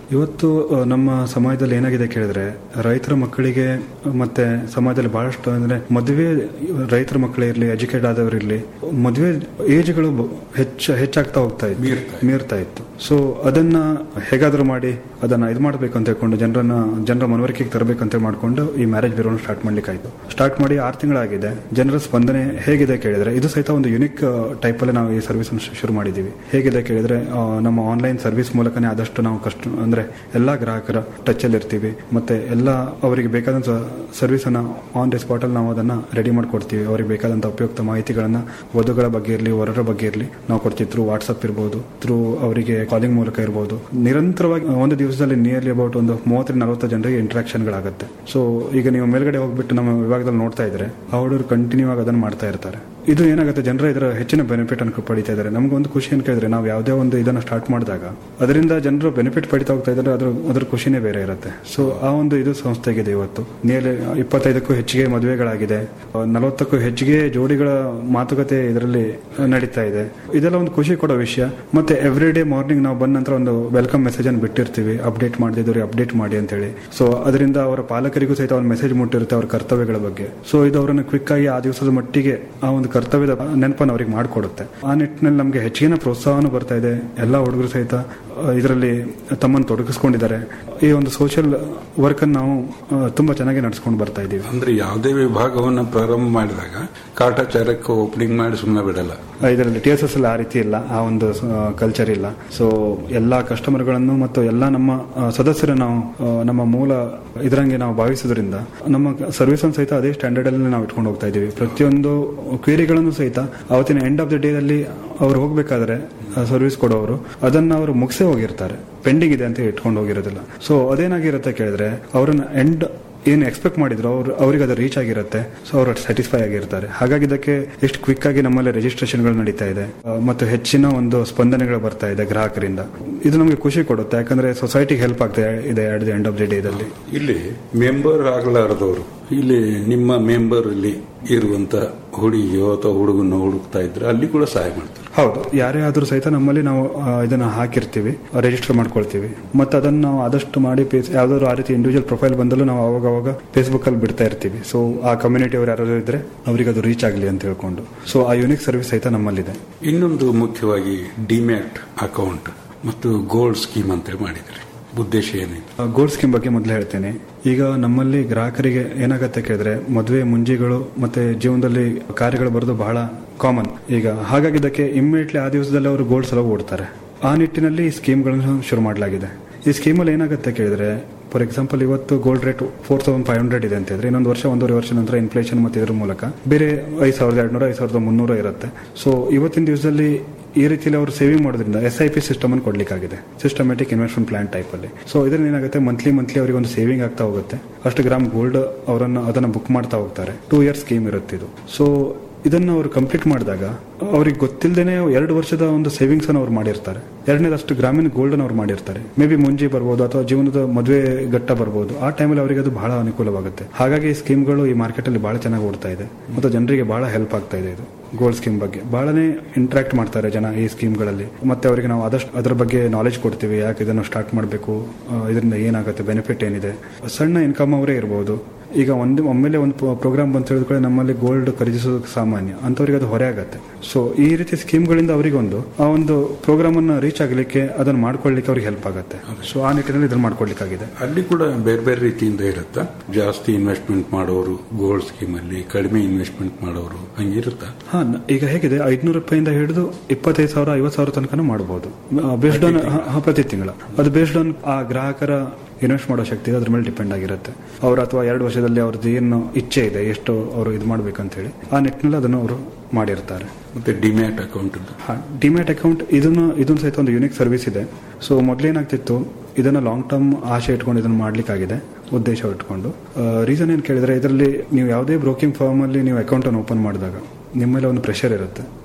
ಇವತ್ತು ಆ, ನಮ್ಮ ಸಮಾಜದಲ್ಲಿ ಏನಾಗಿದೆ ಕೇಳಿದ್ರೆ ರೈತರ ಮಕ್ಕಳಿಗೆ ಮತ್ತೆ ಸಮಾಜದಲ್ಲಿ ಬಹಳಷ್ಟು ಅಂದ್ರೆ ಮದುವೆ ರೈತರ ಮಕ್ಕಳೇ ಇರಲಿ ಎಜುಕೇಟ್ ಆದವರಿರ್ಲಿ ಮದುವೆ ಏಜ್ಗಳು ಬ- ಹೆಚ್ಚ ಹೆಚ್ಚಾಗ್ತಾ ಹೋಗ್ತಾ ಇತ್ತು ಮೀರ್ತಾ ಇತ್ತು ಸೊ ಅದನ್ನ ಹೇಗಾದ್ರೂ ಮಾಡಿ ಅದನ್ನ ಇದು ಮಾಡಬೇಕು ಅಂತ ಹೇಳ್ಕೊಂಡು ಜನರನ್ನ ಜನರ ಮನವರಿಕೆಗೆ ತರಬೇಕು ಅಂತ ಮಾಡ್ಕೊಂಡು ಈ ಮ್ಯಾರೇಜ್ ಬ್ಯೂರೋನ ಸ್ಟಾರ್ಟ್ ಮಾಡ್ಲಿಕ್ಕಾಯ್ತು ಸ್ಟಾರ್ಟ್ ಮಾಡಿ ಆರು ತಿಂಗಳಾಗಿದೆ ಜನರ ಸ್ಪಂದನೆ ಹೇಗಿದೆ ಕೇಳಿದ್ರೆ ಇದು ಸಹಿತ ಒಂದು ಯುನಿಕ್ ಟೈಪ್ ಅಲ್ಲಿ ನಾವು ಈ ಸರ್ವಿಸ್ ಶುರು ಮಾಡಿದೀವಿ ಹೇಗಿದೆ ಕೇಳಿದ್ರೆ ಆ, ನಮ್ಮ ಆನ್ಲೈನ್ ಸರ್ವಿಸ್ ಮೂಲಕನೇ ಆದಷ್ಟು ನಾವು ಕಷ್ಟ ಅಂದ್ರೆ ಎಲ್ಲಾ ಗ್ರಾಹಕರ ಟಚ್ ಅಲ್ಲಿ ಇರ್ತೀವಿ ಮತ್ತೆ ಎಲ್ಲ ಅವರಿಗೆ ಬೇಕಾದಂತ ಸರ್ವಿಸ್ ಅನ್ನ ಆನ್ ದಿ ಸ್ಪಾಟ್ ಅಲ್ಲಿ ನಾವು ಅದನ್ನ ರೆಡಿ ಮಾಡ್ಕೊಡ್ತೀವಿ ಅವರಿಗೆ ಬೇಕಾದಂತ ಉಪಯುಕ್ತ ಮಾಹಿತಿಗಳನ್ನ ವಧುಗಳ ಬಗ್ಗೆ ಇರಲಿ ವರರ ಬಗ್ಗೆ ಇರಲಿ ನಾವು ಕೊಡ್ತೀವಿ ಥ್ರೂ ವಾಟ್ಸ್ಆಪ್ ಇರ್ಬೋದು ಥ್ರೂ ಅವರಿಗೆ ಕಾಲಿಂಗ್ ಮೂಲಕ ಇರ್ಬೋದು ನಿರಂತರವಾಗಿ ಒಂದು ದಿವಸದಲ್ಲಿ ನಿಯರ್ಲಿ ಅಬೌಟ್ ಒಂದು ಮೂವತ್ತರಿಂದ ನಲವತ್ತು ಜನರಿಗೆ ಇಂಟ್ರಾಕ್ಷನ್ ಗಳಾಗುತ್ತೆ ಸೊ ಈಗ ನೀವು ಮೇಲ್ಗಡೆ ಹೋಗ್ಬಿಟ್ಟು ನಮ್ಮ ವಿಭಾಗದಲ್ಲಿ ನೋಡ್ತಾ ಇದ್ರೆ ಆ ಹುಡುಗರು ಕಂಟಿನ್ಯೂ ಆಗಿ ಅದನ್ನ ಮಾಡ್ತಾ ಇರ್ತಾರೆ ಇದು ಏನಾಗುತ್ತೆ ಜನರ ಇದರ ಹೆಚ್ಚಿನ ಬೆನಿಫಿಟ್ ಅನ್ನು ಪಡಿತಾ ಇದ್ದಾರೆ ನಮಗೊಂದು ಖುಷಿ ಅಂತ ಕೇಳಿದ್ರೆ ನಾವು ಯಾವುದೇ ಒಂದು ಇದನ್ನ ಸ್ಟಾರ್ಟ್ ಮಾಡಿದಾಗ ಅದರಿಂದ ಜನರು ಬೆನಿಫಿಟ್ ಪಡಿತಾ ಹೋಗ್ತಾ ಇದ್ದಾರೆ ಅದ್ರ ಅದ್ರ ಖುಷಿನೇ ಬೇರೆ ಇರುತ್ತೆ ಸೊ ಆ ಒಂದು ಇದು ಸಂಸ್ಥೆಗಿದೆ ಇವತ್ತು ನಿಯರ್ಲಿ ಇಪ್ಪತ್ತೈದಕ್ಕೂ ಹೆಚ್ಚಿಗೆ ಮದುವೆಗಳಾಗಿದೆ ನಲವತ್ತಕ್ಕೂ ಹೆಚ್ಚಿಗೆ ಜೋಡಿಗಳ ಮಾತುಕತೆ ಇದರಲ್ಲಿ ನಡೀತಾ ಇದೆ ಇದೆಲ್ಲ ಒಂದು ಖುಷಿ ಕೊಡೋ ವಿಷಯ ಮತ್ತೆ ಎವ್ರಿ ಡೇ ಮಾರ್ನಿಂಗ್ ನಾವು ಬಂದ ನಂತರ ಒಂದು ವೆಲ್ಕಮ್ ಮೆಸೇಜ್ ಅನ್ನು ಬಿಟ್ಟಿರ್ತೀವಿ ಅಪ್ಡೇಟ್ ಮಾಡದಿದ್ದವ್ರಿಗೆ ಅಪ್ಡೇಟ್ ಮಾಡಿ ಅಂತ ಹೇಳಿ ಸೊ ಅದರಿಂದ ಅವರ ಪಾಲಕರಿಗೂ ಸಹಿತ ಒಂದು ಮೆಸೇಜ್ ಮುಟ್ಟಿರುತ್ತೆ ಅವರ ಕರ್ತವ್ಯಗಳ ಬಗ್ಗೆ ಸೊ ಇದು ಅವರನ್ನು ಕ್ವಿಕ್ ಆಗಿ ಆ ದಿವಸದ ಮಟ್ಟಿಗೆ ಆ ಒಂದು ಕರ್ತವ್ಯದ ನೆನಪನ್ನು ಅವ್ರಿಗೆ ಮಾಡಿಕೊಡುತ್ತೆ ಆ ನಿಟ್ಟಿನಲ್ಲಿ ನಮಗೆ ಹೆಚ್ಚಿನ ಪ್ರೋತ್ಸಾಹನೂ ಬರ್ತಾ ಇದೆ ಎಲ್ಲ ಹುಡುಗರು ಸಹಿತ ಇದರಲ್ಲಿ ತಮ್ಮನ್ನು ತೊಡಗಿಸ್ಕೊಂಡಿದ್ದಾರೆ ಈ ಒಂದು ಸೋಷಿಯಲ್ ವರ್ಕ್ ಅನ್ನು ನಾವು ಆ, ತುಂಬಾ ಚೆನ್ನಾಗಿ ನಡ್ಸ್ಕೊಂಡು ಬರ್ತಾ ಇದ್ದೀವಿ ಅಂದ್ರೆ ಯಾವುದೇ ವಿಭಾಗವನ್ನು ಪ್ರಾರಂಭ ಮಾಡಿದಾಗ ಕಾಟಾಚಾರಕ್ಕೆ ಓಪನಿಂಗ್ ಮಾಡಿ ಸುಮ್ಮನೆ ಬಿಡಲ್ಲ ಇದರಲ್ಲಿ ಟಿ ಎಸ್ ಎಸ್ ಅಲ್ಲಿ ಆ ರೀತಿ ಇಲ್ಲ ಆ ಒಂದು ಕಲ್ಚರ್ ಇಲ್ಲ ಸೊ ಎಲ್ಲಾ ಕಸ್ಟಮರ್ಗಳನ್ನು ಮತ್ತು ಎಲ್ಲ ನಮ್ಮ ಆ, ಸದಸ್ಯರು ನಾವು ಆ, ನಮ್ಮ ಮೂಲ ಇದರಂಗೆ ನಾವು ಭಾವಿಸೋದ್ರಿಂದ ನಮ್ಮ ಸರ್ವಿಸ್ ಅನ್ನು ಸಹಿತ ಅದೇ ಸ್ಟ್ಯಾಂಡರ್ಡ್ ಅಲ್ಲಿ ನಾವು ಇಟ್ಕೊಂಡು ಹೋಗ್ತಾ ಇದ್ದೀವಿ ಪ್ರತಿಯೊಂದು ಕ್ವೇರಿಗಳನ್ನು ಸಹಿತ ಅವತ್ತಿನ ಎಂಡ್ ಆಫ್ ದ ಡೇ ಅಲ್ಲಿ ಅವ್ರು ಹೋಗ್ಬೇಕಾದ್ರೆ ಸರ್ವಿಸ್ ಕೊಡೋರು ಅದನ್ನ ಅವರು ಮುಗಿಸೇ ಹೋಗಿರ್ತಾರೆ ಪೆಂಡಿಂಗ್ ಇದೆ ಅಂತ ಇಟ್ಕೊಂಡು ಹೋಗಿರೋದಿಲ್ಲ ಸೊ ಅದೇನಾಗಿರುತ್ತೆ ಕೇಳಿದ್ರೆ ಅವ್ರನ್ನ ಎಂಡ್ ಏನು ಎಕ್ಸ್ಪೆಕ್ಟ್ ಮಾಡಿದ್ರು ಅವ್ರು ಅವ್ರಿಗೆ ಅದು ರೀಚ್ ಆಗಿರುತ್ತೆ ಸೊ ಅವರು ಸ್ಯಾಟಿಸ್ಫೈ ಆಗಿರ್ತಾರೆ ಹಾಗಾಗಿ ಇದಕ್ಕೆ ಎಷ್ಟು ಕ್ವಿಕ್ ಆಗಿ ನಮ್ಮಲ್ಲಿ ರಿಜಿಸ್ಟ್ರೇಷನ್ಗಳು ನಡೀತಾ ಇದೆ ಆ, ಮತ್ತು ಹೆಚ್ಚಿನ ಒಂದು ಸ್ಪಂದನೆಗಳು ಬರ್ತಾ ಇದೆ ಗ್ರಾಹಕರಿಂದ ಇದು ನಮಗೆ ಖುಷಿ ಕೊಡುತ್ತೆ ಯಾಕಂದ್ರೆ ಸೊಸೈಟಿಗೆ ಹೆಲ್ಪ್ ಆಗ್ತಾ ಇದೆ at the end of the day ಇದಲ್ಲಿ ಇಲ್ಲಿ ಮೆಂಬರ್ ಆಗಲಾರದವರು ಇಲ್ಲಿ ನಿಮ್ಮ ಮೆಂಬರ್ ಇಲ್ಲಿ ಇರುವಂತ ಹುಡುಗಿಯೋ ಅಥವಾ ಹುಡುಗನ ಹುಡುಕ್ತಾ ಇದ್ರೆ ಅಲ್ಲಿ ಕೂಡ ಸಹಾಯ ಮಾಡ್ತಾರೆ ಹೌದು ಯಾರೇ ಆದ್ರೂ ಸಹಿತ ನಮ್ಮಲ್ಲಿ ನಾವು ಆ, ಇದನ್ನ ಹಾಕಿರ್ತೀವಿ ರಿಜಿಸ್ಟರ್ ಮಾಡ್ಕೊಳ್ತೀವಿ ಮತ್ತೆ ಅದನ್ನ ನಾವು ಆದಷ್ಟು ಮಾಡಿ ಪೇಸ್ ಯಾವ್ದಾದ್ರು ಆ ರೀತಿ ಇಂಡಿವಿಜುವಲ್ ಪ್ರೊಫೈಲ್ ಬಂದಲ್ಲೂ ನಾವು ಅವಾಗ ಅವಾಗ ಫೇಸ್ಬುಕ್ ಅಲ್ಲಿ ಬಿಡ್ತಾ ಇರ್ತೀವಿ ಸೊ ಆ ಕಮ್ಯುನಿಟಿ ಅವರು ಯಾರಾದ್ರೂ ಇದ್ರೆ ಅವರಿಗೆ ಅದು ರೀಚ್ ಆಗಲಿ ಅಂತ ಹೇಳ್ಕೊಂಡು ಸೊ ಆ ಯೂನಿಕ್ ಸರ್ವಿಸ್ ಸಹಿತ ನಮ್ಮಲ್ಲಿದೆ ಇನ್ನೊಂದು ಮುಖ್ಯವಾಗಿ ಡಿಮ್ಯಾಟ್ ಅಕೌಂಟ್ ಮತ್ತು ಗೋಲ್ಡ್ ಸ್ಕೀಮ್ ಅಂತೇಳಿ ಮಾಡಿದ್ದಾರೆ ಉದ್ದೇಶ ಏನಿದೆ ಗೋಲ್ಡ್ ಸ್ಕೀಮ್ ಬಗ್ಗೆ ಮೊದಲು ಹೇಳ್ತೇನೆ ಈಗ ನಮ್ಮಲ್ಲಿ ಗ್ರಾಹಕರಿಗೆ ಏನಾಗತ್ತೆ ಕೇಳಿದ್ರೆ ಮದುವೆ ಮುಂಜಿಗಳು ಮತ್ತೆ ಜೀವನದಲ್ಲಿ ಕಾರ್ಯಗಳು ಬರೋದು ಬಹಳ ಕಾಮನ್ ಈಗ ಹಾಗಾಗಿ ಇದಕ್ಕೆ ಇಮ್ಮಿಡಿಯೇಟ್ಲಿ ಆ ದಿವಸದಲ್ಲಿ ಅವರು ಗೋಲ್ಡ್ ಸಲ ಓಡ್ತಾರೆ ಆ ನಿಟ್ಟಿನಲ್ಲಿ ಈ ಸ್ಕೀಮ್ಗಳನ್ನು ಶುರು ಮಾಡಲಾಗಿದೆ ಈ ಸ್ಕೀಮಲ್ಲಿ ಏನಾಗುತ್ತೆ ಕೇಳಿದ್ರೆ ಫಾರ್ ಎಕ್ಸಾಂಪಲ್ ಇವತ್ತು gold rate four thousand five hundred ಇದೆ ಅಂತ ಇದ್ರೆ ಇನ್ನೊಂದು ವರ್ಷ ಒಂದೂವರೆ ವರ್ಷ ನಂತರ ಇನ್ಫ್ಲೇಷನ್ ಮತ್ತೆ ಇದ್ರ ಮೂಲಕ ಬೇರೆ ಐದು ಸಾವಿರದ ಎರಡ್ನೂರ ಐದು ಸಾವಿರದ ಮುನ್ನೂರ ಇರುತ್ತೆ ಸೊ ಇವತ್ತಿನ ದಿವಸದಲ್ಲಿ ಈ ರೀತಿಯಲ್ಲಿ ಅವರು ಸೇವಿಂಗ್ ಮಾಡೋದ್ರಿಂದ ಎಸ್ ಐ ಪಿ ಸಿಸ್ಟಮ್ ಅನ್ನು ಕೊಡ್ಲಿಕ್ಕಾಗಿದೆ ಸಿಸ್ಟಮ್ಯಾಟಿಕ್ ಇನ್ವೆಸ್ಟ್ಮೆಂಟ್ ಪ್ಲಾನ್ ಟೈಪ್ ಅಲ್ಲಿ ಸೊ ಇದರಿಂದ ಏನಾಗುತ್ತೆ ಮಂತ್ಲಿ ಮಂತ್ಲಿ ಅವರಿಗೆ ಒಂದು ಸೇವಿಂಗ್ ಆಗ್ತಾ ಹೋಗುತ್ತೆ ಅಷ್ಟು ಗ್ರಾಮ್ ಗೋಲ್ಡ್ ಅವರನ್ನು ಅದನ್ನ ಬುಕ್ ಮಾಡ್ತಾ ಹೋಗ್ತಾರೆ ಟೂ ಇಯರ್ಸ್ ಸ್ಕೀಮ್ ಇರುತ್ತೆ ಇದು ಸೊ ಇದನ್ನ ಅವರು ಕಂಪ್ಲೀಟ್ ಮಾಡಿದಾಗ ಅವ್ರಿಗೆ ಗೊತ್ತಿಲ್ಲದೇನೆ ಎರಡು ವರ್ಷದ ಒಂದು ಸೇವಿಂಗ್ಸ್ ಅನ್ನು ಅವ್ರು ಮಾಡಿರ್ತಾರೆ ಎರಡನೇದಷ್ಟು ಗ್ರಾಮೀಣ ಗೋಲ್ಡ್ ಅನ್ನು ಅವ್ರು ಮಾಡಿರ್ತಾರೆ ಮೇ ಬಿ ಮುಂಜಿ ಬರ್ಬೋದು ಅಥವಾ ಜೀವನದ ಮದುವೆ ಘಟ್ಟ ಬರ್ಬೋದು ಆ ಟೈಮಲ್ಲಿ ಅವರಿಗೆ ಅದು ಬಹಳ ಅನುಕೂಲವಾಗುತ್ತೆ ಹಾಗಾಗಿ ಈ ಸ್ಕೀಮ್ಗಳು ಈ ಮಾರ್ಕೆಟ್ ಅಲ್ಲಿ ಬಹಳ ಚೆನ್ನಾಗಿ ಓಡ್ತಾ ಇದೆ ಮತ್ತು ಜನರಿಗೆ ಬಹಳ ಹೆಲ್ಪ್ ಆಗ್ತಾ ಇದೆ ಇದು ಗೋಲ್ಡ್ ಸ್ಕೀಮ್ ಬಗ್ಗೆ ಬಹಳನೇ ಇಂಟ್ರಾಕ್ಟ್ ಮಾಡ್ತಾರೆ ಜನ ಈ ಸ್ಕೀಮ್ಗಳಲ್ಲಿ ಮತ್ತೆ ಅವರಿಗೆ ನಾವು ಆದಷ್ಟು ಅದರ ಬಗ್ಗೆ ನಾಲೆಜ್ ಕೊಡ್ತೀವಿ ಯಾಕೆ ಇದನ್ನು ಸ್ಟಾರ್ಟ್ ಮಾಡಬೇಕು ಇದರಿಂದ ಏನಾಗುತ್ತೆ ಬೆನಿಫಿಟ್ ಏನಿದೆ ಸಣ್ಣ ಇನ್ಕಮ್ ಅವರೇ ಇರಬಹುದು ಈಗ ಒಂದು ಒಮ್ಮೆಲೆ ಒಂದು ಪ್ರೋಗ್ರಾಮ್ ಬಂತ ಹೇಳಿದ್ರೆ ನಮ್ಮಲ್ಲಿ ಗೋಲ್ಡ್ ಖರೀದಿಸೋದು ಸಾಮಾನ್ಯ ಅಂತವರಿಗೆ ಅದು ಹೊರೆ ಆಗತ್ತೆ ಸೊ ಈ ರೀತಿ ಸ್ಕೀಮ್ಗಳಿಂದ ಅವರಿಗೊಂದು ಆ ಒಂದು ಪ್ರೋಗ್ರಾಮ್ ಅನ್ನ ರೀಚ್ ಆಗಲಿಕ್ಕೆ ಅದನ್ನ ಮಾಡ್ಕೊಳ್ಳಿಕ್ಕೆ ಅವ್ರಿಗೆ ಹೆಲ್ಪ್ ಆಗುತ್ತೆ ಸೊ ಆ ನಿಟ್ಟಿನಲ್ಲಿ ಇದನ್ನ ಮಾಡ್ಕೊಳ್ಳಿಕ್ಕಾಗಿದೆ ಅಲ್ಲಿ ಕೂಡ ಬೇರೆ ಬೇರೆ ರೀತಿಯಿಂದ ಇರುತ್ತಾ ಜಾಸ್ತಿ ಇನ್ವೆಸ್ಟ್ಮೆಂಟ್ ಮಾಡೋರು ಗೋಲ್ಡ್ ಸ್ಕೀಮ್ ಅಲ್ಲಿ ಕಡಿಮೆ ಇನ್ವೆಸ್ಟ್ಮೆಂಟ್ ಮಾಡೋರು ಹಂಗಿರುತ್ತಾ ಹಾ ನ- ಈಗ ಹೇಗಿದೆ ಐದ್ನೂರು ರೂಪಾಯಿಂದ ಹಿಡಿದು ಇಪ್ಪತ್ತೈದು ಸಾವಿರ ಐವತ್ತು ಸಾವಿರ ತನಕ ಮಾಡಬಹುದು ಬೇಸ್ಡ್ ಆನ್ ಪ್ರತಿ ತಿಂಗಳ ಅದು ಬೇಸ್ಡ್ ಆನ್ ಆ ಗ್ರಾಹಕರ ಇನ್ವೆಸ್ಟ್ ಮಾಡೋ ಶಕ್ತಿ ಇದೆ, ಅದ್ರ ಮೇಲೆ ಡಿಪೆಂಡ್ ಆಗಿರುತ್ತೆ ಅವ್ರು ಅಥವಾ ಎರಡು ವರ್ಷದಲ್ಲಿ ಅವ್ರದ್ದು ಏನು ಇಚ್ಛೆ ಇದೆ ಎಷ್ಟು ಅವರು ಇದು ಮಾಡ್ಬೇಕಂತ ಹೇಳಿ ಆ ನಿಟ್ಟಿನಲ್ಲಿ ಅದನ್ನು ಅವರು ಮಾಡಿರ್ತಾರೆ ಮತ್ತೆ ಡಿಮ್ಯಾಟ್ ಅಕೌಂಟ್ ಡಿಮ್ಯಾಟ್ ಅಕೌಂಟ್ ಇದನ್ನ ಇದೊಂದು ಸಹಿತ ಒಂದು ಯೂನಿಕ್ ಸರ್ವಿಸ್ ಇದೆ ಸೊ ಮೊದಲೇನಾಗ್ತಿತ್ತು ಇದನ್ನ ಲಾಂಗ್ ಟರ್ಮ್ ಆಶೆ ಇಟ್ಕೊಂಡು ಇದನ್ನ ಮಾಡ್ಲಿಕ್ಕಾಗಿದೆ ಉದ್ದೇಶ ಇಟ್ಕೊಂಡು ರೀಸನ್ ಏನು ಕೇಳಿದ್ರೆ ಇದರಲ್ಲಿ ನೀವು ಯಾವುದೇ ಬ್ರೋಕಿಂಗ್ ಫರ್ಮ್ ಅಲ್ಲಿ ನೀವು ಅಕೌಂಟ್ ಅನ್ನು ಓಪನ್ ಮಾಡಿದಾಗ ನಿಮ್ಮ ಮೇಲೆ ಒಂದು ಪ್ರೆಷರ್ ಇರುತ್ತೆ